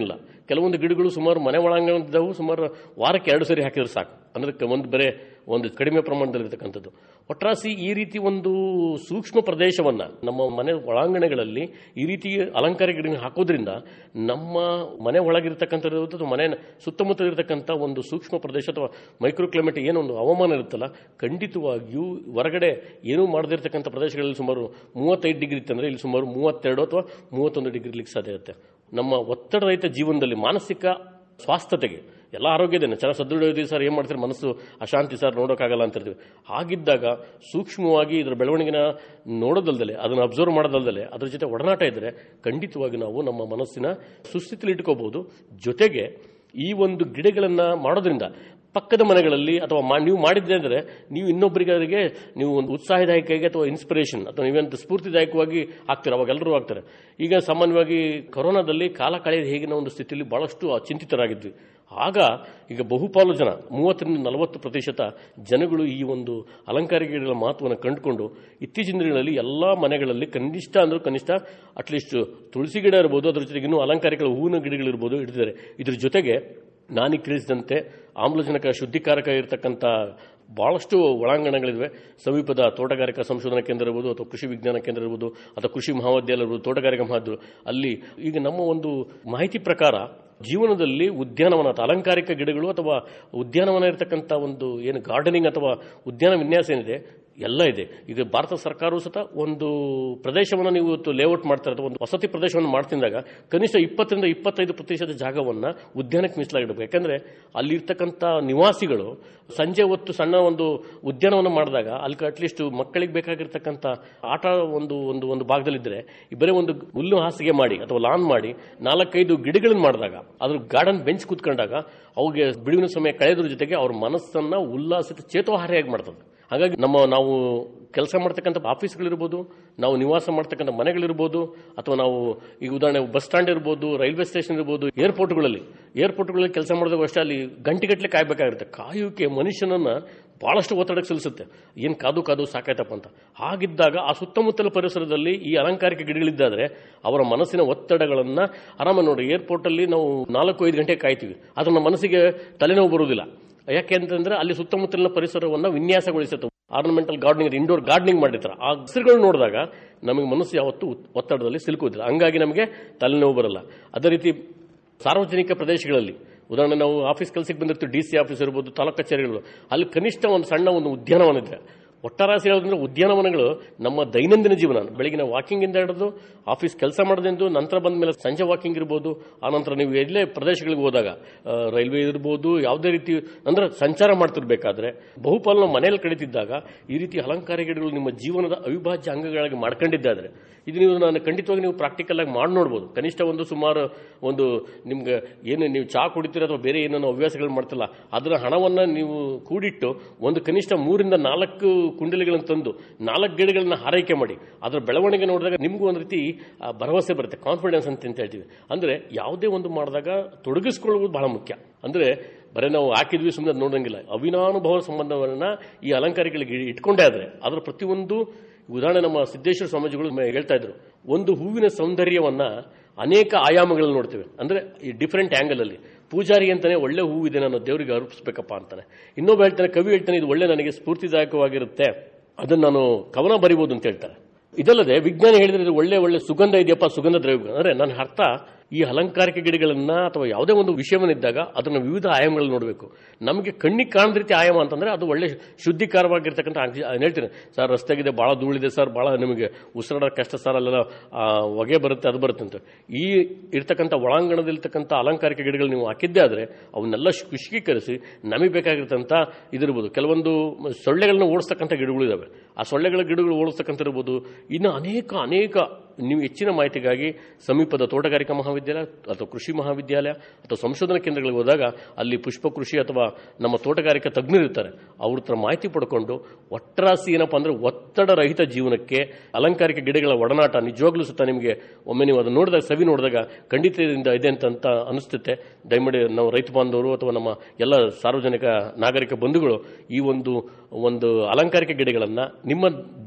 ಕೆಲವೊಂದು ಗಿಡಗಳು ಸುಮಾರು ಮನೆ ಒಳಾಂಗಣದವು ಸುಮಾರು ವಾರಕ್ಕೆ ಎರಡು ಸರಿ ಹಾಕಿದ್ರೆ ಸಾಕು ಅಂದ್ರೆ ಕ- ಒಂದು ಬರೇ ಒಂದು ಕಡಿಮೆ ಪ್ರಮಾಣದಲ್ಲಿ ಇರತಕ್ಕಂಥದ್ದು ಒಟ್ರಾಸಿ ಈ ರೀತಿ ಒಂದು ಸೂಕ್ಷ್ಮ ಪ್ರದೇಶವನ್ನ ನಮ್ಮ ಮನೆ ಒಳಾಂಗಣಗಳಲ್ಲಿ ಈ ರೀತಿ ಅಲಂಕಾರ ಗಿಡ ಹಾಕೋದ್ರಿಂದ ನಮ್ಮ ಮನೆ ಒಳಗಿರ್ತಕ್ಕಂಥದ್ದು ಅಥವಾ ಮನೆ ಸುತ್ತಮುತ್ತ ಇರತಕ್ಕಂಥ ಒಂದು ಸೂಕ್ಷ್ಮ ಪ್ರದೇಶ ಅಥವಾ ಮೈಕ್ರೋ ಕ್ಲೈಮೇಟ್ ಏನೊಂದು ಹವಾಮಾನ ಇರುತ್ತಲ್ಲ ಖಂಡಿತವಾಗಿಯೂ ಹೊರಗಡೆ ಏನೂ ಮಾಡದಿರ್ತಕ್ಕಂಥ ಪ್ರದೇಶಗಳಲ್ಲಿ ಸುಮಾರು ಮೂವತ್ತೈದು ಡಿಗ್ರಿ ಇತ್ತಂದ್ರೆ ಇಲ್ಲಿ ಸುಮಾರು ಮೂವತ್ತೆರಡು ಅಥವಾ ಮೂವತ್ತೊಂದು ಡಿಗ್ರಿ ಇರ್ಲಿಕ್ಕೆ ಸಾಧ್ಯ ಇರುತ್ತೆ ನಮ್ಮ ಒತ್ತಡರಹಿತ ಜೀವನದಲ್ಲಿ ಮಾನಸಿಕ ಸ್ವಾಸ್ಥತೆಗೆ ಎಲ್ಲ ಆರೋಗ್ಯದೇನೆ ಚೆನ್ನಾಗಿ ಸದೃಢ ಇದೀವಿ ಸರ್ ಏನು ಮಾಡ್ತೀರಿ ಮನಸ್ಸು ಅಶಾಂತಿ ಸರ್ ನೋಡೋಕ್ಕಾಗಲ್ಲ ಅಂತಿರ್ತೀವಿ ಹಾಗಿದ್ದಾಗ ಸೂಕ್ಷ್ಮವಾಗಿ ಇದರ ಬೆಳವಣಿಗೆನ ನೋಡೋದಲ್ದಲೆ ಅದನ್ನು ಅಬ್ಸರ್ವ್ ಮಾಡೋದಲ್ದಲೆ ಅದ್ರ ಜೊತೆ ಒಡನಾಟ ಇದ್ದರೆ ಖಂಡಿತವಾಗಿ ನಾವು ನಮ್ಮ ಮನಸ್ಸಿನ ಸುಸ್ಥಿತಿಲಿ ಇಟ್ಕೋಬಹುದು ಜೊತೆಗೆ ಈ ಒಂದು ಗಿಡಗಳನ್ನು ಮಾಡೋದ್ರಿಂದ ಪಕ್ಕದ ಮನೆಗಳಲ್ಲಿ ಅಥವಾ ಮಾ- ನೀವು ಮಾಡಿದ್ದೆ ಅಂದರೆ ನೀವು ಇನ್ನೊಬ್ಬರಿಗೆ ಅವರಿಗೆ ನೀವು ಒಂದು ಉತ್ಸಾಹದಾಯಕವಾಗಿ ಅಥವಾ ಇನ್ಸ್ಪಿರೇಷನ್ ಅಥವಾ ನೀವೆಂತ ಸ್ಫೂರ್ತಿದಾಯಕವಾಗಿ ಆಗ್ತೀರ ಅವಾಗ ಎಲ್ಲರೂ ಆಗ್ತಾರೆ ಈಗ ಸಾಮಾನ್ಯವಾಗಿ ಕೊರೋನಾದಲ್ಲಿ ಕಾಲ ಕಳೆದ ಹೇಗಿನ ಒಂದು ಸ್ಥಿತಿಯಲ್ಲಿ ಬಹಳಷ್ಟು ಚಿಂತಿತರಾಗಿದ್ವಿ ಆಗ ಈಗ ಬಹುಪಾಲು ಜನ ಮೂವತ್ತರಿಂದ ನಲವತ್ತು ಪ್ರತಿಶತ ಜನಗಳು ಈ ಒಂದು ಅಲಂಕಾರ ಗಿಡಗಳ ಮಹತ್ವವನ್ನು ಕಂಡುಕೊಂಡು ಇತ್ತೀಚಿನ ದಿನಗಳಲ್ಲಿ ಎಲ್ಲ ಮನೆಗಳಲ್ಲಿ ಕನಿಷ್ಠ ಅಂದ್ರೂ ಕನಿಷ್ಠ ಅಟ್ಲೀಸ್ಟ್ ತುಳಸಿ ಗಿಡ ಇರ್ಬೋದು ಅದ್ರ ಜೊತೆಗೆ ಇನ್ನೂ ಅಲಂಕಾರಿಗಳ ಹೂವಿನ ಗಿಡಗಳಿರ್ಬೋದು ಇಟ್ಟಿದ್ದಾರೆ ಇದ್ರ ಜೊತೆಗೆ ನಾನೀಗ ತಿಳಿಸಿದಂತೆ ಆಮ್ಲಜನಕ ಶುದ್ಧೀಕಾರಕ ಇರತಕ್ಕಂಥ ಬಹಳಷ್ಟು ಒಳಾಂಗಣಗಳಿವೆ ಸಮೀಪದ ತೋಟಗಾರಿಕಾ ಸಂಶೋಧನಾ ಕೇಂದ್ರ ಇರ್ಬೋದು ಅಥವಾ ಕೃಷಿ ವಿಜ್ಞಾನ ಕೇಂದ್ರ ಇರ್ಬೋದು ಅಥವಾ ಕೃಷಿ ಮಹಾವಿದ್ಯಾಲಯ ಇರ್ಬೋದು ತೋಟಗಾರಿಕಾ ಮಹಾವಿದ್ಯಾಲಯ ಅಲ್ಲಿ ಈಗ ನಮ್ಮ ಒಂದು ಮಾಹಿತಿ ಪ್ರಕಾರ ಜೀವನದಲ್ಲಿ ಉದ್ಯಾನವನ ಅಥವಾ ಅಲಂಕಾರಿಕ ಗಿಡಗಳು ಅಥವಾ ಉದ್ಯಾನವನ ಇರತಕ್ಕಂಥ ಒಂದು ಏನು ಗಾರ್ಡನಿಂಗ್ ಅಥವಾ ಉದ್ಯಾನ ವಿನ್ಯಾಸ ಏನಿದೆ ಎಲ್ಲ ಇದೆ ಈಗ ಭಾರತ ಸರ್ಕಾರವು ಸತ ಒಂದು ಪ್ರದೇಶವನ್ನು ನೀವು ಇವತ್ತು ಲೇಔಟ್ ಮಾಡ್ತಾರೆ ಅಥವಾ ಒಂದು ವಸತಿ ಪ್ರದೇಶವನ್ನು ಮಾಡ್ತಿದ್ದಾಗ ಕನಿಷ್ಠ ಇಪ್ಪತ್ತರಿಂದ ಇಪ್ಪತ್ತೈದು ಪ್ರತಿಶತ ಜಾಗವನ್ನ ಉದ್ಯಾನಕ್ಕೆ ಮೀಸಲಾಗಿಡಬೇಕು ಯಾಕಂದ್ರೆ ಅಲ್ಲಿರ್ತಕ್ಕಂಥ ನಿವಾಸಿಗಳು ಸಂಜೆ ಹೊತ್ತು ಸಣ್ಣ ಒಂದು ಉದ್ಯಾನವನ್ನು ಮಾಡಿದಾಗ ಅಲ್ಲಿ ಅಟ್ಲೀಸ್ಟ್ ಮಕ್ಕಳಿಗೆ ಬೇಕಾಗಿರ್ತಕ್ಕಂಥ ಆಟ ಒಂದು ಒಂದು ಒಂದು ಭಾಗದಲ್ಲಿದ್ದರೆ ಬರೀ ಒಂದು ಹುಲ್ಲು ಹಾಸಿಗೆ ಮಾಡಿ ಅಥವಾ ಲಾನ್ ಮಾಡಿ ನಾಲ್ಕೈದು ಗಿಡಗಳನ್ನ ಮಾಡಿದಾಗ ಅದ್ರ ಗಾರ್ಡನ್ ಬೆಂಚ್ ಕೂತ್ಕೊಂಡಾಗ ಅವ್ರಿಗೆ ಬಿಡುವಿನ ಸಮಯ ಕಳೆಯೋದ್ರ ಜೊತೆಗೆ ಅವ್ರ ಮನಸ್ಸನ್ನ ಉಲ್ಲಾಸಿತ ಚೇತೋಹಾರಿಯಾಗಿ ಮಾಡ್ತದೆ ಹಾಗಾಗಿ ನಮ್ಮ ನಾವು ಕೆಲಸ ಮಾಡ್ತಕ್ಕಂಥ ಆಫೀಸ್ಗಳಿರ್ಬೋದು ನಾವು ನಿವಾಸ ಮಾಡ್ತಕ್ಕಂಥ ಮನೆಗಳಿರ್ಬೋದು ಅಥವಾ ನಾವು ಈಗ ಉದಾಹರಣೆ ಬಸ್ ಸ್ಟ್ಯಾಂಡ್ ಇರ್ಬೋದು ರೈಲ್ವೆ ಸ್ಟೇಷನ್ ಇರ್ಬೋದು ಏರ್ಪೋರ್ಟ್ಗಳಲ್ಲಿ ಏರ್ಪೋರ್ಟ್ಗಳಲ್ಲಿ ಕೆಲಸ ಮಾಡಿದಾಗ ಅಷ್ಟೇ ಅಲ್ಲಿ ಗಂಟೆಗಟ್ಟಲೆ ಕಾಯ್ಬೇಕಾಗಿರುತ್ತೆ ಕಾಯುವಿಕೆ ಮನುಷ್ಯನನ್ನ ಬಹಳಷ್ಟು ಒತ್ತಡಕ್ಕೆ ಸಿಲಿಸುತ್ತೆ ಏನು ಕಾದು ಕಾದು ಸಾಕಾಯ್ತಪ್ಪ ಅಂತ ಹಾಗಿದ್ದಾಗ ಆ ಸುತ್ತಮುತ್ತಲ ಪರಿಸರದಲ್ಲಿ ಈ ಅಲಂಕಾರಿಕ ಗಿಡಗಳಿದ್ದಾದ್ರೆ ಅವರ ಮನಸ್ಸಿನ ಒತ್ತಡಗಳನ್ನ ಆರಾಮ ನೋಡಿ ಏರ್ಪೋರ್ಟಲ್ಲಿ ನಾವು ನಾಲ್ಕು ಐದು ಗಂಟೆ ಕಾಯ್ತೀವಿ ಆದ್ರೆ ನಮ್ಮ ಮನಸ್ಸಿಗೆ ತಲೆನೋವು ಬರುವುದಿಲ್ಲ ಯಾಕೆ ಅಂತಂದ್ರೆ ಅಲ್ಲಿ ಸುತ್ತಮುತ್ತಲಿನ ಪರಿಸರವನ್ನ ವಿನ್ಯಾಸಗೊಳಿಸುತ್ತೆ ಆರ್ನಮೆಂಟಲ್ ಗಾರ್ಡನಿಂಗ್ ಇಂಡೋರ್ ಗಾರ್ಡನಿಂಗ್ ಮಾಡಿರ್ತಾರೆ ಆ ಹಸಿರುಗಳು ನೋಡಿದಾಗ ನಮಗೆ ಮನಸ್ಸು ಯಾವತ್ತೂ ಒತ್ತಡದಲ್ಲಿ ಸಿಲುಕುವುದಿಲ್ಲ ಹಂಗಾಗಿ ನಮಗೆ ತಲೆನೋವು ಬರಲ್ಲ ಅದೇ ರೀತಿ ಸಾರ್ವಜನಿಕ ಪ್ರದೇಶಗಳಲ್ಲಿ ಉದಾಹರಣೆ ನಾವು ಆಫೀಸ್ ಕೆಲಸಕ್ಕೆ ಬಂದಿರ್ತೀವಿ ಡಿ ಸಿ ಆಫೀಸ್ ಇರ್ಬೋದು ತಾಲೂಕು ಕಚೇರಿಗಳು ಅಲ್ಲಿ ಕನಿಷ್ಠ ಒಂದು ಸಣ್ಣ ಒಂದು ಉದ್ಯಾನವನ ಇದೆ ಒಟ್ಟಾರೆ ಹೇಳೋದ್ರಿಂದ ಉದ್ಯಾನವನಗಳು ನಮ್ಮ ದೈನಂದಿನ ಜೀವನ ಬೆಳಗಿನ ವಾಕಿಂಗ್ ಇಂದ ಹಿಡಿದು ಆಫೀಸ್ ಕೆಲಸ ಮಾಡೋದ್ರಿಂದ ನಂತರ ಬಂದ ಮೇಲೆ ಸಂಜೆ ವಾಕಿಂಗ್ ಇರ್ಬೋದು ಆನಂತರ ನೀವು ಎಲ್ಲೇ ಪ್ರದೇಶಗಳಿಗೆ ಹೋದಾಗ ಆ, ರೈಲ್ವೆ ಇರ್ಬೋದು ಯಾವುದೇ ರೀತಿ ಅಂದ್ರೆ ಸಂಚಾರ ಮಾಡ್ತಿರ್ಬೇಕಾದ್ರೆ ಬಹುಪಾಲು ನಾವು ಮನೆಯಲ್ಲಿ ಕಳೀತಿದ್ದಾಗ ಈ ರೀತಿ ಅಲಂಕಾರ ಗಿಡಗಳು ನಿಮ್ಮ ಜೀವನದ ಅವಿಭಾಜ್ಯ ಅಂಗಗಳಾಗಿ ಮಾಡ್ಕೊಂಡಿದ್ದಾದ್ರೆ ಇದು ನೀವು ನಾನು ಖಂಡಿತವಾಗಿ ನೀವು ಪ್ರಾಕ್ಟಿಕಲ್ ಆಗಿ ಮಾಡಿ ನೋಡ್ಬೋದು ಕನಿಷ್ಠ ಒಂದು ಸುಮಾರು ಒಂದು ನಿಮ್ಗೆ ಏನು ನೀವು ಚಾ ಕುಡಿತೀರ ಅಥವಾ ಬೇರೆ ಏನೇನೋ ಹವ್ಯಾಸಗಳು ಮಾಡ್ತಿಲ್ಲ ಅದರ ಹಣವನ್ನ ನೀವು ಕೂಡಿಟ್ಟು ಒಂದು ಕನಿಷ್ಠ ಮೂರಿಂದ ನಾಲ್ಕು ಕುಂಡಲಿಗಳನ್ನು ತಂದು ನಾಲ್ಕು ಗಿಡಗಳನ್ನ ಹಾರೈಕೆ ಮಾಡಿ ಅದರ ಬೆಳವಣಿಗೆ ನೋಡಿದಾಗ ನಿಮಗೂ ಒಂದು ರೀತಿ ಆ, ಭರವಸೆ ಬರುತ್ತೆ ಕಾನ್ಫಿಡೆನ್ಸ್ ಅಂತ ಅಂತ ಹೇಳ್ತೀವಿ ಅಂದ್ರೆ ಯಾವುದೇ ಒಂದು ಮಾಡಿದಾಗ ತೊಡಗಿಸ್ಕೊಳ್ಳುವುದು ಬಹಳ ಮುಖ್ಯ ಅಂದ್ರೆ ಬರೀ ನಾವು ಹಾಕಿದ್ವಿ ಸುಮ್ಮನೆ ಅದ್ ನೋಡಂಗಿಲ್ಲ ಅವಿನಾನುಭವ ಸಂಬಂಧವನ್ನ ಈ ಅಲಂಕಾರಿಗಳಿಗೆ ಇಟ್ಕೊಂಡೇ ಆದ್ರೆ ಅದರ ಪ್ರತಿಯೊಂದು ಉದಾಹರಣೆ ನಮ್ಮ ಸಿದ್ದೇಶ್ವರ ಸ್ವಾಮೀಜಿಗಳು ಮ- ಹೇಳ್ತಾ ಇದ್ರು ಒಂದು ಹೂವಿನ ಸೌಂದರ್ಯವನ್ನ ಅನೇಕ ಆಯಾಮಗಳಲ್ಲಿ ನೋಡ್ತೇವೆ ಅಂದ್ರೆ ಈ ಡಿಫರೆಂಟ್ ಆಂಗಲ್ ಅಲ್ಲಿ ಪೂಜಾರಿ ಅಂತಾನೆ ಒಳ್ಳೆ ಹೂವಿದೆ ನಾನು ದೇವರಿಗೆ ಅರ್ಪಿಸ್ಬೇಕಪ್ಪ ಅಂತಾನೆ ಇನ್ನೊಬ್ಬ ಹೇಳ್ತಾನೆ ಕವಿ ಹೇಳ್ತಾನೆ ಇದು ಒಳ್ಳೆ ನನಗೆ ಸ್ಫೂರ್ತಿದಾಯಕವಾಗಿರುತ್ತೆ ಅದನ್ನ ನಾನು ಕವನ ಬರಿಬೋದು ಅಂತ ಹೇಳ್ತಾರೆ ಇದಲ್ಲದೆ ವಿಜ್ಞಾನಿ ಹೇಳಿದ್ರೆ ಇದು ಒಳ್ಳೆ ಒಳ್ಳೆ ಸುಗಂಧ ಇದೆಯಪ್ಪ ಸುಗಂಧ ದ್ರವ್ಯ ಅಂದ್ರೆ ನನ್ನ ಅರ್ಥ ಈ ಅಲಂಕಾರಿಕ ಗಿಡಗಳನ್ನ ಅಥವಾ ಯಾವುದೇ ಒಂದು ವಿಷಯವನ್ನಿದ್ದಾಗ ಅದನ್ನ ವಿವಿಧ ಆಯಾಮಗಳಲ್ಲಿ ನೋಡಬೇಕು ನಮಗೆ ಕಣ್ಣಿಗೆ ಕಾಣದ ರೀತಿ ಆಯಾಮ ಅಂತಂದ್ರೆ ಅದು ಒಳ್ಳೆ ಶುದ್ಧೀಕರವಾಗಿರ್ತಕ್ಕಂಥ ಆಕ್ಸಿ- ನಾನು ಹೇಳ್ತೀನಿ ಸರ್ ರಸ್ತೆಗಿದೆ ಬಹಳ ಧೂಳಿದೆ ಸರ್ ಬಹಳ ನಿಮಗೆ ಉಸಿರಾಡೋ ಕಷ್ಟ ಸರ್ ಅಲ್ಲೆಲ್ಲ ಆ, ಹೊಗೆ ಬರುತ್ತೆ ಅದು ಬರುತ್ತೆ ಅಂತ ಈ ಇರ್ತಕ್ಕಂಥ ಒಳಾಂಗಣದಲ್ಲಿರ್ತಕ್ಕಂಥ ಅಲಂಕಾರಿಕ ಗಿಡಗಳು ನೀವು ಹಾಕಿದ್ದೇ ಆದ್ರೆ ಅವನ್ನೆಲ್ಲ ಖುಷಿಕರಿಸಿ ನಮಗೆ ಬೇಕಾಗಿರ್ತಂಥ ಇದಿರ್ಬೋದು ಕೆಲವೊಂದು ಸೊಳ್ಳೆಗಳನ್ನ ಓಡಿಸ್ತಕ್ಕಂಥ ಗಿಡಗಳು ಇದಾವೆ ಆ ಸೊಳ್ಳೆಗಳ ಗಿಡಗಳು ಓಡಿಸ್ತಕ್ಕಂಥ ಇರ್ಬೋದು ಇನ್ನು ಅನೇಕ ಅನೇಕ ನೀವು ಹೆಚ್ಚಿನ ಮಾಹಿತಿಗಾಗಿ ಸಮೀಪದ ತೋಟಗಾರಿಕಾ ಮಹಾವಿದ್ಯಾಲಯ ಅಥವಾ ಕೃಷಿ ಮಹಾವಿದ್ಯಾಲಯ ಅಥವಾ ಸಂಶೋಧನಾ ಕೇಂದ್ರಗಳಿಗೆ ಹೋದಾಗ ಅಲ್ಲಿ ಪುಷ್ಪ ಕೃಷಿ ಅಥವಾ ನಮ್ಮ ತೋಟಗಾರಿಕಾ ತಜ್ಞರು ಇರ್ತಾರೆ ಅವ್ರ ಹತ್ರ ಮಾಹಿತಿ ಪಡ್ಕೊಂಡು ಒಟ್ಟರಾಸಿ ಏನಪ್ಪಾ ಅಂದ್ರೆ ಒತ್ತಡ ರಹಿತ ಜೀವನಕ್ಕೆ ಅಲಂಕಾರಿಕ ಗಿಡಗಳ ಒಡನಾಟ ನಿಜವಾಗ್ಲೂ ಸುತ್ತ ನಿಮಗೆ ಒಮ್ಮೆ ನೀವು ಅದನ್ನು ನೋಡಿದಾಗ ಸವಿ ನೋಡಿದಾಗ ಖಂಡಿತದಿಂದ ಇದೆ ಅಂತ ಅಂತ ಅನಿಸ್ತುತ್ತೆ ದಯಮಾಡಿ ನಾವು ರೈತ ಬಾಂಧವರು ಅಥವಾ ನಮ್ಮ ಎಲ್ಲ ಸಾರ್ವಜನಿಕ ನಾಗರಿಕ ಬಂಧುಗಳು ಈ ಒಂದು ಒಂದು ಅಲಂಕಾರಿಕ ಗಿಡಗಳನ್ನ ನಿಮ್ಮ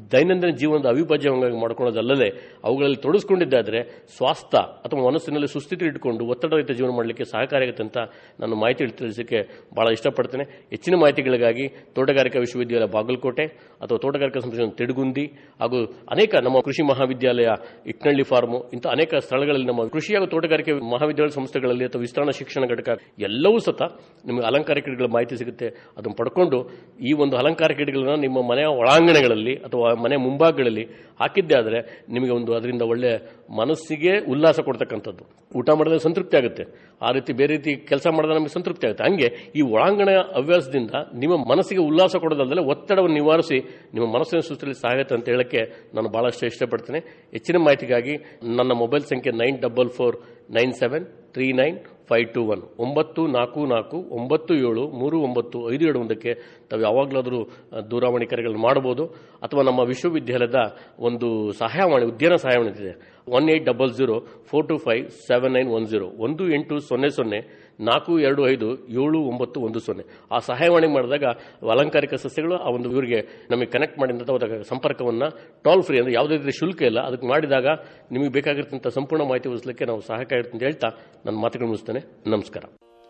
ದೈನಂದಿನ ಜೀವನದ ಅವಿಭಾಜ್ಯ ಅಂಗವಾಗಿ ಮಾಡ್ಕೊಳ್ಳೋದಲ್ಲದೆ ಅವುಗಳಲ್ಲಿ ತೊಡಗಿಸ್ಕೊಂಡಿದ್ದಾದ್ರೆ ಸ್ವಾಸ್ಥ್ಯ ಅಥವಾ ಮನಸ್ಸಿನಲ್ಲಿ ಸುಸ್ಥಿತಿ ಇಟ್ಕೊಂಡು ಒತ್ತಡರಹಿತ ಜೀವನ ಮಾಡಲಿಕ್ಕೆ ಸಹಕಾರಿಯಾಗುತ್ತೆ ಅಂತ ನಾನು ಮಾಹಿತಿ ತಿಳಿಸಲಿಕ್ಕೆ ಬಹಳ ಇಷ್ಟಪಡ್ತೇನೆ ಹೆಚ್ಚಿನ ಮಾಹಿತಿಗಳಿಗಾಗಿ ತೋಟಗಾರಿಕಾ ವಿಶ್ವವಿದ್ಯಾಲಯ ಬಾಗಲಕೋಟೆ ಅಥವಾ ತೋಟಗಾರಿಕಾ ಸಂಸ್ಥೆ ತಿಡುಗುಂದಿ ಹಾಗೂ ಅನೇಕ ನಮ್ಮ ಕೃಷಿ ಮಹಾವಿದ್ಯಾಲಯ ಇಟ್ನಳ್ಳಿ ಫಾರ್ಮು ಇಂಥ ಅನೇಕ ಸ್ಥಳಗಳಲ್ಲಿ ನಮ್ಮ ಕೃಷಿ ಹಾಗೂ ತೋಟಗಾರಿಕೆ ಮಹಾವಿದ್ಯಾಲಯ ಸಂಸ್ಥೆಗಳಲ್ಲಿ ಅಥವಾ ವಿಸ್ತರಣಾ ಶಿಕ್ಷಣ ಘಟಕ ಎಲ್ಲವೂ ಸತ ನಿಮಗೆ ಅಲಂಕಾರ ಗಿಡಗಳ ಮಾಹಿತಿ ಸಿಗುತ್ತೆ ಅದನ್ನು ಪಡ್ಕೊಂಡು ಈ ಒಂದು ಅಲಂಕಾರ ಗಿಡಗಳನ್ನ ನಿಮ್ಮ ಮನೆಯ ಒಳಾಂಗಣಗಳಲ್ಲಿ ಅಥವಾ ಮನೆ ಮುಂಭಾಗಗಳಲ್ಲಿ ಹಾಕಿದ್ದೆ ಆದರೆ ನಿಮಗೆ ಒಂದು ಅದರಿಂದ ಒಳ್ಳೆ ಮನಸ್ಸಿಗೆ ಉಲ್ಲಾಸ ಕೊಡ್ತಕ್ಕಂಥದ್ದು ಊಟ ಮಾಡಿದ್ರೆ ಸಂತೃಪ್ತಿ ಆಗುತ್ತೆ ಆ ರೀತಿ ಬೇರೆ ರೀತಿ ಕೆಲಸ ಮಾಡಿದ್ರೆ ನಮಗೆ ಸಂತೃಪ್ತಿ ಆಗುತ್ತೆ ಹಂಗೆ ಈ ಒಳಾಂಗಣ ಹವ್ಯಾಸದಿಂದ ನಿಮ್ಮ ಮನಸ್ಸಿಗೆ ಉಲ್ಲಾಸ ಕೊಡೋದಲ್ಲದೆ ಒತ್ತಡವನ್ನು ನಿವಾರಿಸಿ ನಿಮ್ಮ ಮನಸ್ಸಿನ ಸುತ್ತಲಿ ಸಹಾಯತೆ ಅಂತ ಹೇಳಕ್ಕೆ ನಾನು ಬಹಳಷ್ಟು ಇಷ್ಟಪಡ್ತೇನೆ ಹೆಚ್ಚಿನ ಮಾಹಿತಿಗಾಗಿ ನನ್ನ ಮೊಬೈಲ್ ಸಂಖ್ಯೆ nine double four nine seven three nine five two one ಒಂಬತ್ತು ನಾಲ್ಕು ನಾಲ್ಕು ಒಂಬತ್ತು ಏಳು ಮೂರು ಒಂಬತ್ತು ಐದು ಏಳು ಒಂದಕ್ಕೆ ತಾವು ಯಾವಾಗಲಾದರೂ ಅ, ದೂರವಾಣಿ ಕರೆಗಳನ್ನು ಮಾಡಬಹುದು ಅಥವಾ ನಮ್ಮ ವಿಶ್ವವಿದ್ಯಾಲಯದ ಒಂದು ಸಹಾಯವಾಣಿ ಉದ್ಯಾನ ಸಹಾಯವಾಣಿ ಇದೆ one eight double zero four two five seven nine one zero ಒಂದು ಎಂಟು ಸೊನ್ನೆ ಸೊನ್ನೆ ನಾಲ್ಕು ಎರಡು ಐದು ಏಳು ಒಂಬತ್ತು ಒಂದು ಸೊನ್ನೆ ಆ ಸಹಾಯವಾಣಿ ಮಾಡಿದಾಗ ಅಲಂಕಾರಿಕ ಸಸ್ಯಗಳು ಆ ಒಂದು ಇವರಿಗೆ ನಮಗೆ ಕನೆಕ್ಟ್ ಮಾಡಿದಂಥ ಒಂದು ಸಂಪರ್ಕವನ್ನು ಟೋಲ್ ಫ್ರೀ ಅಂದರೆ ಯಾವುದೇ ರೀತಿ ಶುಲ್ಕ ಇಲ್ಲ ಅದಕ್ಕೆ ಮಾಡಿದಾಗ ನಿಮಗೆ ಬೇಕಾಗಿರ್ತಂಥ ಸಂಪೂರ್ಣ ಮಾಹಿತಿ ಒದಗಿಸಲಿಕ್ಕೆ ನಾವು ಸಹಾಯಕ ಇರುತ್ತೆ ಅಂತ ಹೇಳ್ತಾ ನನ್ನ ಮಾತುಗಳು ಮುಗಿಸ್ತೇನೆ ನಮಸ್ಕಾರ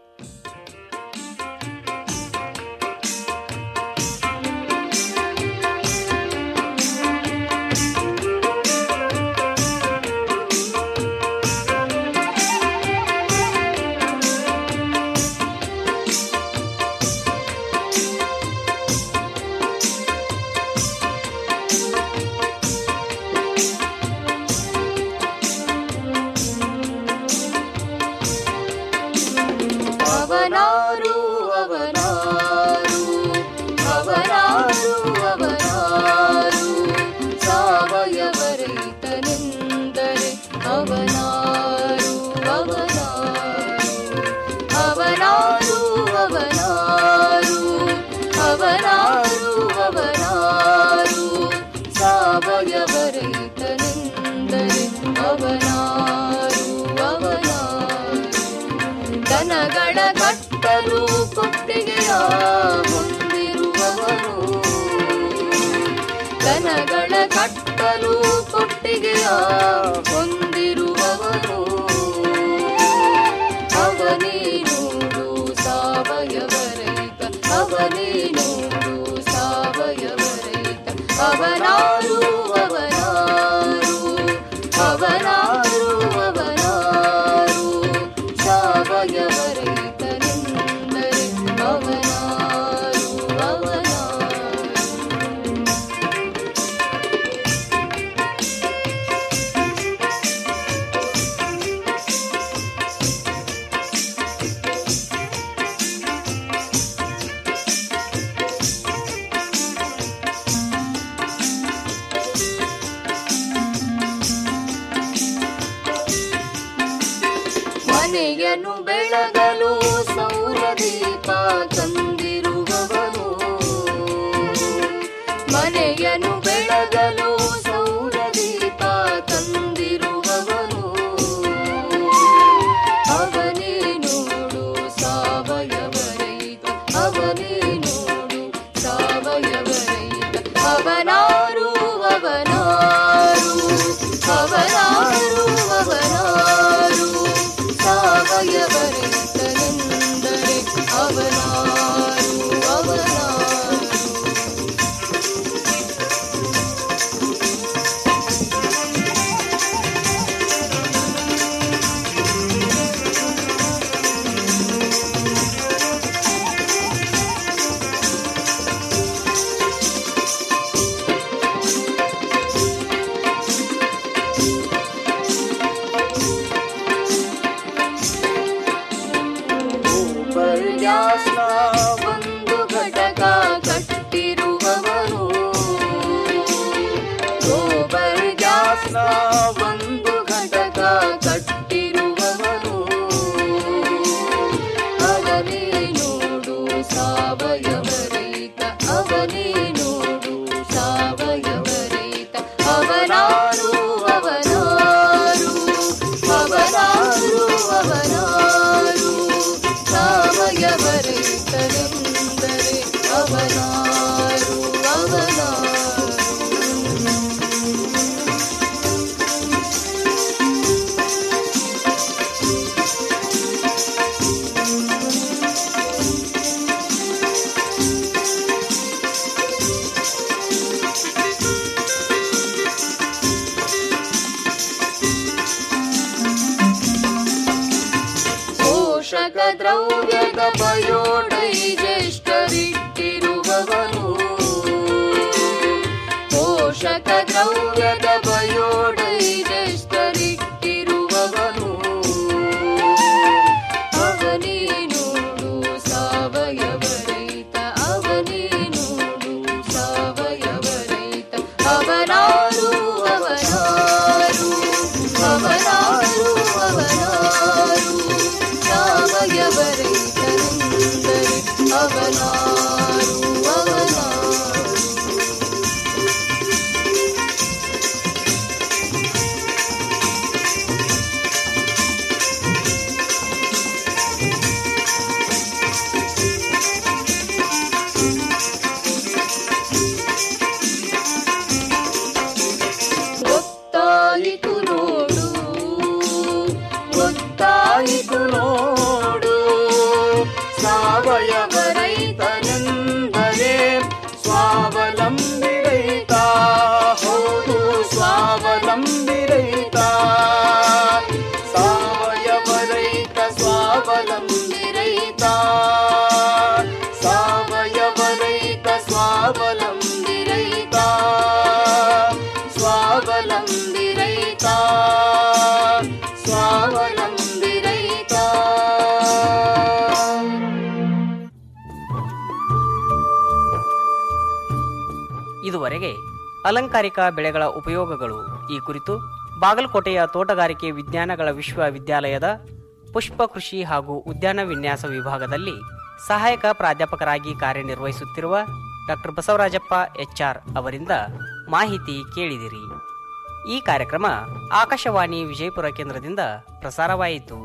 ಅವನಾರು ಅವನಾರು ಅವನಾರು ಅವನಾರು ಸಾವಯವ ರೈತನೆಂದರೆ ಅವನಾರು ಅವನಾರು ಅವನಾರು ಅವನಾರು ಅವನಾರು ಅವನಾರು ಸಾವಯವ ರೈತನೆಂದರೆ ಅವನಾರು ಅವನಾರು ದನಗಳ ಕಟ್ಟಲು ಕೊಟ್ಟಿಗೆಯ ಹೊಂದಿರುವವನು ದನಗಳ ಕಟ್ಟಲು ಕೊಟ್ಟಿಗೆಯ ಹೊಂದಿರುವವನು ಅವನೇನೂಡು ಸಾವಯವ ರೈತ ಅವನೇನೂಡು ಸಾವಯವ ರೈತ ಅವನಾರು ಅವನಾರು ಅವನಾರು ಅವನಾರು ಸಾವಯವ ರೈತನೆಂದರೆ ಅವನಾರು ಅವನಾರು ಮನೆಯನ್ನು ಬೆಳಗಲು ಸೌರ ದೀಪ ತಂದಿರುವವನು ಮನೆಯನ್ನು ಬೆಳಗಲು ಸೌರ ದೀಪ ತಂದಿರುವವನು ಅವನೇ ನೋಡು ಸಾವಯವ ರೈತ ಅವನೇ ನೋಡು ಸಾವಯವ ರೈತ ಅವನಾರು ಅವನಾರು ಅವನಾರು ಅವನಾರು ಸಾವಯವ ರೈತನೆಂದರೆ ಅವನಾರು ಅವನಾರು ಗೋಬರ್ ಗ್ಯಾಸ್ನ ಒಂದು ಘಟಕ ಕಟ್ಟಿರುವವನು ಗೋಬರ್ ಗ್ಯಾಸ್ನ ಒಂದು ಘಟಕ ಕಟ್ಟಿರುವವನು ಅವನೇ ನೋಡು ಸಾವಯವ ರೈತ ಅವನೇ ನೋಡು ಸಾವಯವ ರೈತ ಅವನಾರು ಅವನಾರು ಅವನಾರು ಅವನಾರು ಸಾವಯವ ರೈತನೆಂದರೆ ಅವನಾರು ಅವನಾರು ದ್ರವ್ಯದ ಬಯೋಡೈಜೆಸ್ಟರಿಟ್ಟಿರುವವನು ಪೋಷಕ ದ್ರವ್ಯದ ಬಯೋಡೈಜೆಸ್ಟರಿಟ್ಟಿರುವವನು ಅವನೇ ನೋಡು ಸಾವಯವ ರೈತ ಅವನೇ ನೋಡು ಸಾವಯವ ರೈತ ಅವನಾರು ಅವನಾರು ಅವನಾರು ಅವನಾರು ಸಾವಯವ ರೈತನೆಂದರೆ ಅವನಾರು ಅವನಾರು ಗೊತ್ತಾಯಿತು ನೋಡು ಗೊತ್ತಾಯಿತು ನೋಡು ಸಾವಯವ ರೈತನೆಂದರೆ ಸ್ವಾವಲಂಬಿ ರೈತ ಹೌದು ಸ್ವಾವಲಂಬಿ ರೈತ ಸಾವಯವ ರೈತ ಸ್ವಾವಲಂಬಿ ರೈತ ಸಾವಯವ ರೈತ ಸ್ವಾವಲಂಬಿ ರೈತ ಸ್ವಾವಲಂಬಿ ರೈತ ಸ್ವಾವಲಂಬಿ ರೈತ ಇದುವರೆಗೆ ಅಲಂಕಾರಿಕ ಬೆಳೆಗಳ ಉಪಯೋಗಗಳು ಈ ಕುರಿತು ಬಾಗಲಕೋಟೆಯ ತೋಟಗಾರಿಕೆ ವಿಜ್ಞಾನಗಳ ವಿಶ್ವವಿದ್ಯಾಲಯದ ಪುಷ್ಪ ಕೃಷಿ ಹಾಗೂ ಉದ್ಯಾನ ವಿನ್ಯಾಸ ವಿಭಾಗದಲ್ಲಿ ಸಹಾಯಕ ಪ್ರಾಧ್ಯಾಪಕರಾಗಿ ಕಾರ್ಯನಿರ್ವಹಿಸುತ್ತಿರುವ ಡಾಕ್ಟರ್ ಬಸವರಾಜಪ್ಪ ಎಚ್ಆರ್ ಅವರಿಂದ ಮಾಹಿತಿ ಕೇಳಿದಿರಿ ಈ ಕಾರ್ಯಕ್ರಮ ಆಕಾಶವಾಣಿ ವಿಜಯಪುರ ಕೇಂದ್ರದಿಂದ ಪ್ರಸಾರವಾಯಿತು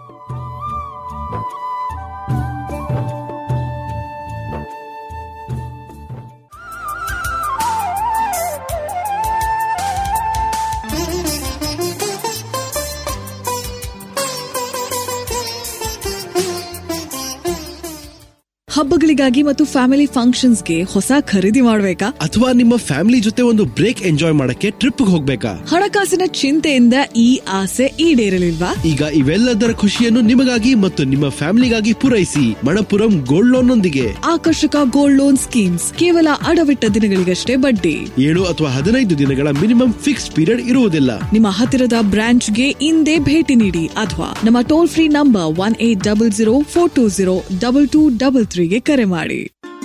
ಹಬ್ಬಗಳಿಗಾಗಿ ಮತ್ತು ಫ್ಯಾಮಿಲಿ ಫಂಕ್ಷನ್ಸ್ಗೆ ಹೊಸ ಖರೀದಿ ಮಾಡ್ಬೇಕಾ ಅಥವಾ ನಿಮ್ಮ ಫ್ಯಾಮಿಲಿ ಜೊತೆ ಒಂದು ಬ್ರೇಕ್ ಎಂಜಾಯ್ ಮಾಡಕ್ಕೆ ಟ್ರಿಪ್ ಹೋಗ್ಬೇಕಾ ಹಣಕಾಸಿನ ಚಿಂತೆಯಿಂದ ಈ ಆಸೆ ಈಡೇರಲಿಲ್ವಾ ಈಗ ಇವೆಲ್ಲದರ ಖುಷಿಯನ್ನು ನಿಮಗಾಗಿ ಮತ್ತು ನಿಮ್ಮ ಫ್ಯಾಮಿಲಿಗಾಗಿ ಪೂರೈಸಿ ಮಣಪುರಂ ಗೋಲ್ಡ್ ಲೋನ್ ನೊಂದಿಗೆ ಆಕರ್ಷಕ ಗೋಲ್ಡ್ ಲೋನ್ ಸ್ಕೀಮ್ಸ್ ಕೇವಲ ಅಡವಿಟ್ಟ ದಿನಗಳಿಗಷ್ಟೇ ಬಡ್ಡಿ ಏಳು ಅಥವಾ ಹದಿನೈದು ದಿನಗಳ ಮಿನಿಮಮ್ ಫಿಕ್ಸ್ ಪೀರಿಯಡ್ ಇರುವುದಿಲ್ಲ ನಿಮ್ಮ ಹತ್ತಿರದ ಬ್ರಾಂಚ್ಗೆ ಇಂದೇ ಭೇಟಿ ನೀಡಿ ಅಥವಾ ನಮ್ಮ toll free number one eight double zero four two zero double two double ತ್ರೀಗೆ ಕರೆ ಮಾಡಿ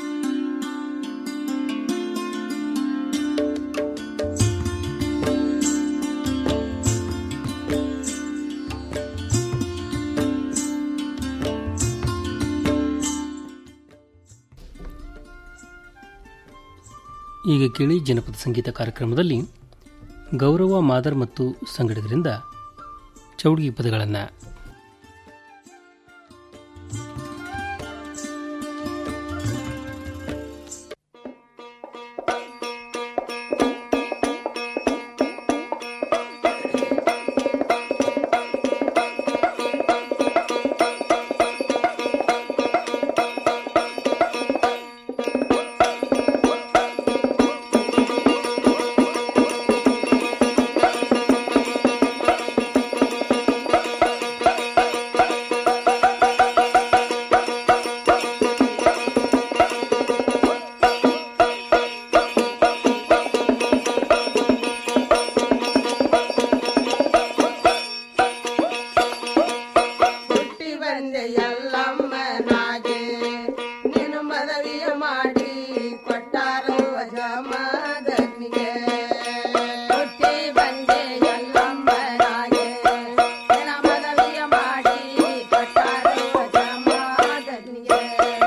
ಈಗ ಕೇಳಿ ಜನಪದ ಸಂಗೀತ ಕಾರ್ಯಕ್ರಮದಲ್ಲಿ ಗೌರವ ಮಾದರ್ ಮತ್ತು ಸಂಗಡಿಗರಿಂದ ಚೌಡಿಗೆ ಪದಗಳನ್ನು ಹುಟ್ಟಿ ಬಂದೆ ಎಲ್ಲಮ್ಮನಾಗೆ ನೀನು ಮದವಿಯ ಮಾಡಿ ಕೊಟ್ಟಾರೋ ಜಮದಗ್ನಿಗೆ ಹುಟ್ಟಿ ಬಂದೆ ಎಲ್ಲಮ್ಮನಾಗೆ ನಿನ್ನ ಮದವಿಯ ಮಾಡಿ ಕೊಟ್ಟಾರೋ ಜಮದಗ್ನಿಗೆ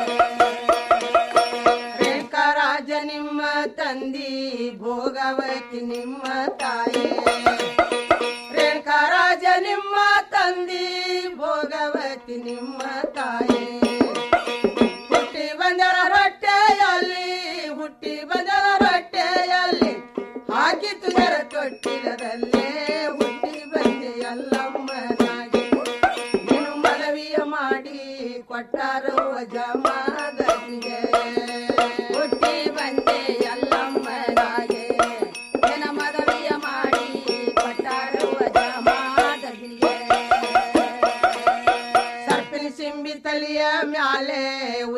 ರೇಖಾರಾಜ ನಿಮ್ಮ ತಂದಿ ಭೋಗವತಿ ನಿಮ್ಮ ತಾಯಿ ರೇಣುಕರಾಜ ನಿಮ್ಮ ತಂದಿ ಭೋಗವತಿ ನಿಮ್ಮ ತಾಯಿ ಹುಟ್ಟಿ ಬಂದರ ರೊಟ್ಟೆಯಲ್ಲಿ ಹುಟ್ಟಿ ಬಂದರ ರೊಟ್ಟೆಯಲ್ಲಿ ಹಾಕಿತು ನರ ತೊಟ್ಟಿಲದಲ್ಲೇ ಹುಟ್ಟಿ ಬಂದೆ ಎಲ್ಲಮ್ಮನಾಗಿ ನೀನು ಮನವಿಯ ಮಾಡಿ ಕೊಟ್ಟಾರೋ ಜಮಾದನಿಗೆ ಹುಟ್ಟಿ ಬಂದೆ ಎಲ್ಲಮ್ಮನಾಗೆ ನಿನ್ನ ಮನವಿಯ ಮಾಡಿ ಕೊಟ್ಟಾರೋ ಜಮಾದನಿಗೆ ಸರ್ಪಿನ ಸಿಂಬಿ ತಲಿಯ ಮ್ಯಾಲ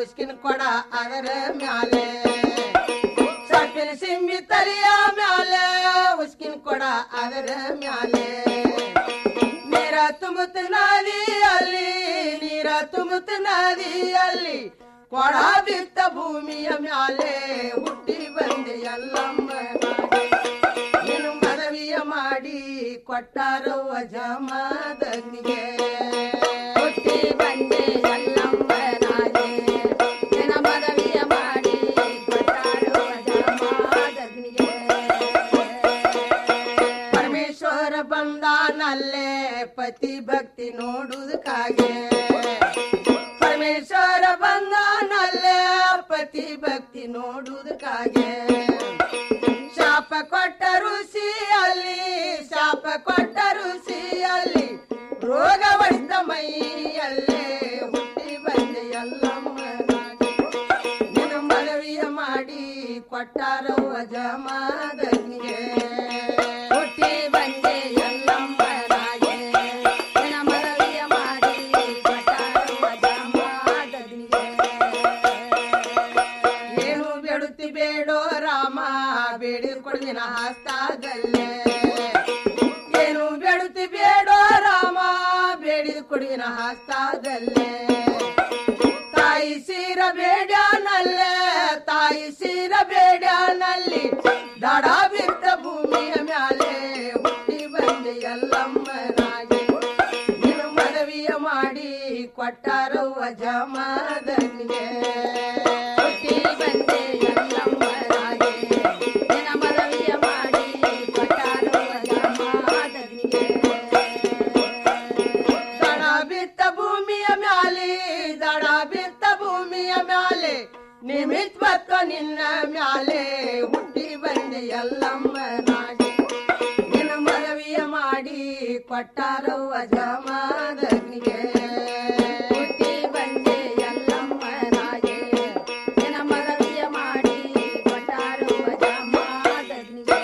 ಉಸ್ಕಿನ ಕೊಡ ಅದರ ಮ್ಯಾಲೆ ಸಪ್ಪಿನ ಸಿಂಬಿ ತಲಿಯ ಮ್ಯಾಲೆ ಉಸ್ಕಿನ ಕೊಡ ಅದರ ಮ್ಯಾಲೆ ನೀರ ತುಂಬುತ್ತ ನದಿಯಲ್ಲಿ ನೀರ ತುಂಬುತ್ತ ನದಿಯಲ್ಲಿ ಕೊಡ ಬಿತ್ತ ಭೂಮಿಯ ಮ್ಯಾಲೆ ಹುಟ್ಟಿ ಬಂದೆ ಎಲ್ಲಮ್ಮ ನೀನು ಮನವಿಯ ಮಾಡಿ ಕೊಟ್ಟಾರವ್ವ ಜಮದಗ್ನಿಗೆ ಹುಟ್ಟಿ ಬಂದೆ ಎಲ್ಲಮ್ಮನಾಗೆ ನಿನ್ನ ಮನವಿಯ ಮಾಡಿ ಕೊಟ್ಟಾರವ್ವ ಜಮದಗ್ನಿಗೆ ಪರಮೇಶ್ವರ ಬಂದಾನಲ್ಲೇ ಪತಿ ಭಕ್ತಿ ನೋಡುವುದಕ್ಕಾಗೆ ಪರಮೇಶ್ವರ ಬಂದಾನಲ್ಲೇ ಪತಿ ಭಕ್ತಿ ನೋಡುವುದಕ್ಕಾಗೆ ಶಾಪ ಕೊಟ್ಟ ಋಷಿಯಲ್ಲಿ ಶಾಪ ಕೊಟ್ಟ ಋಷಿಯಲ್ಲಿ ರೋಗ ವೈದ್ಯ ಮೈಯಲ್ಲೇ ಹುಟ್ಟಿ ಬಂದೆ ಎಲ್ಲಮ್ಮನಾಗಿ ನಿನ್ನ ಮನವಿಯ ಮಾಡಿ ಕೊಟ್ಟಾರವ್ವ ಜಮಾದನಿಗೆ ಹುಟ್ಟಿ ಬಂದೆ ಎಲ್ಲಮ್ಮನಾಗೆ ನಿನ್ನ ಮನವಿಯ ಮಾಡಿ ಕೊಟ್ಟಾರವ್ವ ಜಮಾದನಿಗೆ ಏನು ಬೇಡುತ್ತಿ ಬೇಡೋ ರಾಮ ಬೇಡಿದ್ ಕೊಡ್ದಿನ ಹಸ್ತಾದಲ್ಲೇ ಏನು ಬೇಡುತ್ತಿ ಬೇಡೋ ರಾಮ ಬೇಡಿದ್ ಕೊಡ್ದಿನ ಹಸ್ತಾದಲ್ಲೇ ತಾಯಿ ಸೀರ ಬೇಡ್ಯಾನಲ್ಲೇ ತಾಯಿ ಸೀರ ಬೇಡ್ಯಾನಲ್ಲಿ ದಡ ಬಿದ್ದ ಭೂಮಿಯ ಮ್ಯಾಲೆ ಹುಟ್ಟಿ ಬಂದೆ ಎಲ್ಲಮ್ಮನಾಗಿ ನೀನು ಮನವಿಯ ಮಾಡಿ ಕೊಟ್ಟಾರವ್ವ ಜಮಾದನಿಗೆ ಹುಟ್ಟಿ ಬಂದೆ ಎಲ್ಲಮ್ಮನಾಗಿ ನಿನ್ನ ಮನವಿಯ ಮಾಡಿ ಕೊಟ್ಟಾರವ್ವ ಜಮಾದನಿಗೆ ದಡ ಬಿತ್ತ ಭೂಮಿಯ ಮ್ಯಾಲೆ ದಡ ಬಿತ್ತ ಭೂಮಿಯ ಮ್ಯಾಲೆ ನಿಮಿತ್ ಬತ್ತ ನಿನ್ನ ಮ್ಯಾಲೆ ಹುಟ್ಟಿ ಬಂದೆ ಎಲ್ಲಮ್ಮನಾಗಿ ನಿನ್ನ ಮನವಿಯ ಮಾಡಿ ಕೊಟ್ಟಾರವ್ವ ಜಮಾದನಿಗೆ ಹುಟ್ಟಿ ಬಂದೆ ಎಲ್ಲಮ್ಮನಾಗಿ ನಿನ್ನ ಮನವಿಯ ಮಾಡಿ ಕೊಟ್ಟಾರವ್ವ ಜಮಾದನಿಗೆ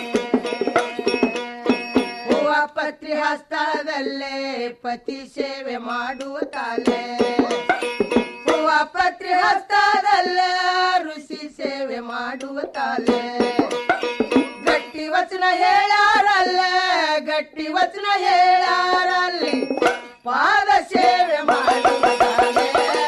ಹೂವ ಪತ್ರಿ ಹಸ್ತದಲ್ಲೇ ಪತಿ ಸೇವೆ ಮಾಡುವ ತಾಲೆ ಹೂವ ಪತ್ರಿ ಹಸ್ತದಲ್ಲೇ ಋಷಿ ಸೇವೆ ಮಾಡುವ ತಾಲೆ ಗಟ್ಟಿ ವಚನ ಹೇಳಾರಲ್ಲೇ ಗಟ್ಟಿ ವಚನ ಹೇಳಾರಲ್ಲಿ ಪಾದ ಸೇವೆ ಮಾಡುವ ತಾಲೆ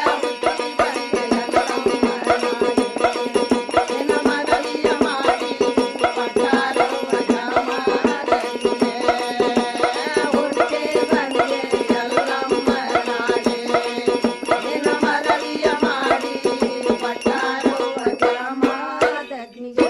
ನಿನ್ನ ಮನವಿಯ ಮಾಡಿ ಕೊಟ್ಟಾರವ್ವ ಜಮಾದನಿಗೆ. ಹುಟ್ಟಿ ಬಂದೆ ಎಲ್ಲಮ್ಮನಾಗೆ. ನಿನ್ನ ಮನವಿಯ ಮಾಡಿ ಕೊಟ್ಟಾರವ್ವ ಜಮಾದನಿಗೆ.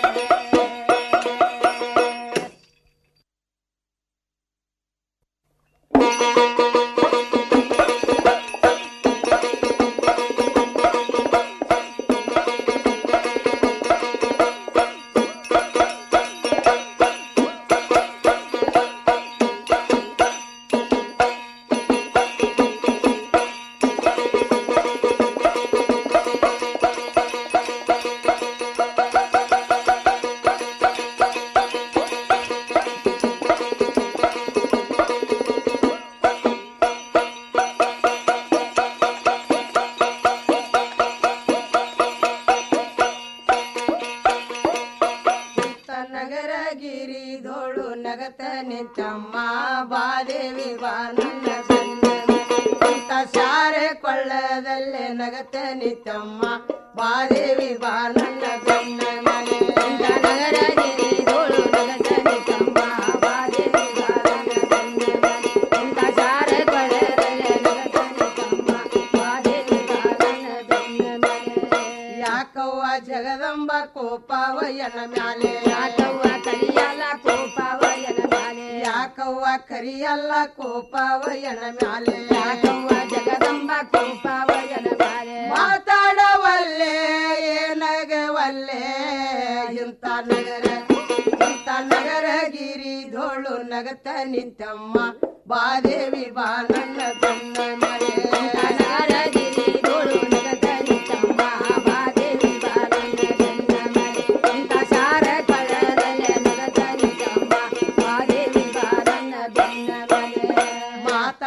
ನಗರಗಿರಿ ಧೋಳು ನಗತ ನಿಂತಮ್ಮ ಬಾದೇವಿ ಬಾ ನನ್ನ ಅಂತ ಶಾರೆ ಕೊಳ್ಳದಲ್ಲೇ ನಗತ ನಿಂತಮ್ಮ ಬಾದೇವಿ ಬಾ ನನ್ನ ಗಣ್ಣ ಮನೆ ನಗರಗಿರಿ ಧೋಳು ನಗತ ನಿಂತಮ್ಮ ಬಾದೇವಿ ಬಾ ನನ್ನ ಗಣ್ಣ ಮನೆ ಅಂತ ಶಾರೆ ಕೊಳ್ಳದಲ್ಲೇ ನಗತ ನಿಂತಮ್ಮ ಬಾದೇವಿ ಬಾ ನನ್ನ ಗಣ್ಣ ಮನೆ ಯಾಕವ್ವ ಜಗದಂಬ ಕೋಪವಯನ ಮ್ಯಾಲೆ ಯಾಕವ್ವ ಕರಿಯಲ್ಲ ಕೋಪವಯನ ಮ್ಯಾಲೆ ಯಾಕವ್ವ ಕರಿಯಲ್ಲ ಕೋಪವಯನ ಮ್ಯಾಲೆ ಯಾಕವ್ವ ಜಗದಂಬ ಕೋಪವಯನ ಮ್ಯಾಲೆ ಮಾತಾಡವಲ್ಲೆ ಏನಗವಲ್ಲೆ ಇಂಥ ನಗರ ಇಂಥ ನಗರಗಿರಿ ಧೋಳು ನಗತ ನಿಂತಮ್ಮ ಬಾದೇವಿ ಬಾ ನನ್ನ ಗಣ್ಣ ಮನೆ ನಗರಗಿರಿ ಧೋಳು ನಗತ ನಿಂತಮ್ಮ ಬಾದೇವಿ ಬಾ ನನ್ನ ಗಣ್ಣ ಮನೆ ಇಂಥ ಸಾರ ಕಳರಲೆ ನಗತ ನಿಂತಮ್ಮ ಬಾದೇವಿ ಬಾ ನನ್ನ ಗಣ್ಣ ಮನೆ ಮಾತಾಡ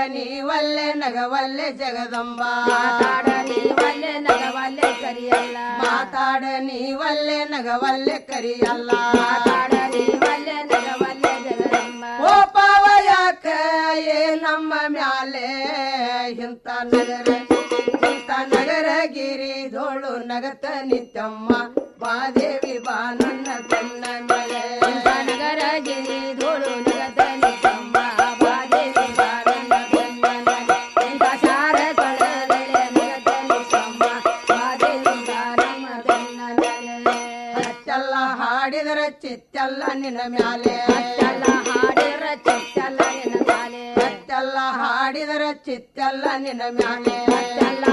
ನೀವಲ್ಲೆ ನಗವಲ್ಲೆ ಜಗದಂಬ ಮಾತಾಡ ನೀವಲ್ಲೆ ನಗವಲ್ಲೆ ಕರಿಯಲ್ಲ ಮಾತಾಡ ನೀವಲ್ಲೆ ನಗವಲ್ಲೆ ಕರಿಯಲ್ಲ ಮಾತಾಡ ನೀವಲ್ಲೆ ನಗವಲ್ಲೆ ಜಗದಂಬ ಓ ಪಾವ ಯಾಕ ಏ ನಮ್ಮ ಮ್ಯಾಲೆ ಇಂಥ ನಗರ ಇಂಥ ನಗರ ಗಿರಿ ಧೋಳು ನಗತ ನಿತ್ಯಮ್ಮ ಬಾದೇವಿ ಬಾ ನನ್ನ ಕಣ್ಣ ಮೇಲೆ ನಗರ ಗಿರಿ ಧೂಳು ನಗದ ನಿಜಮ್ಮ ಬಾದೇವಿ ಬಾರನ್ನ ಕಣ್ಣನಲ್ಲಿ ಇಂಥ ಸಾರ ತೊಳೆದಲೆ ನಗದ ನಿಜಮ್ಮ ಬಾದೇವಿ ಬಾರಮ್ಮ ಕಣ್ಣನಲ್ಲಿ ಅಚ್ಚಲ್ಲ ಹಾಡಿದರ ಚಿಚ್ಚಲ್ಲ ನಿನ್ನ ಮ್ಯಾಲೆ ಅಚ್ಚಲ್ಲ ಹಾಡಿರ ಚಿಚ್ಚಲ್ಲ ನಿನ್ನ ಮ್ಯಾಲೆ ಅಚ್ಚಲ್ಲ ಹಾಡಿದರ ಚಿಚ್ಚಲ್ಲ ನಿನ್ನ ಮ್ಯಾಲೆ ಅಚ್ಚಲ್ಲ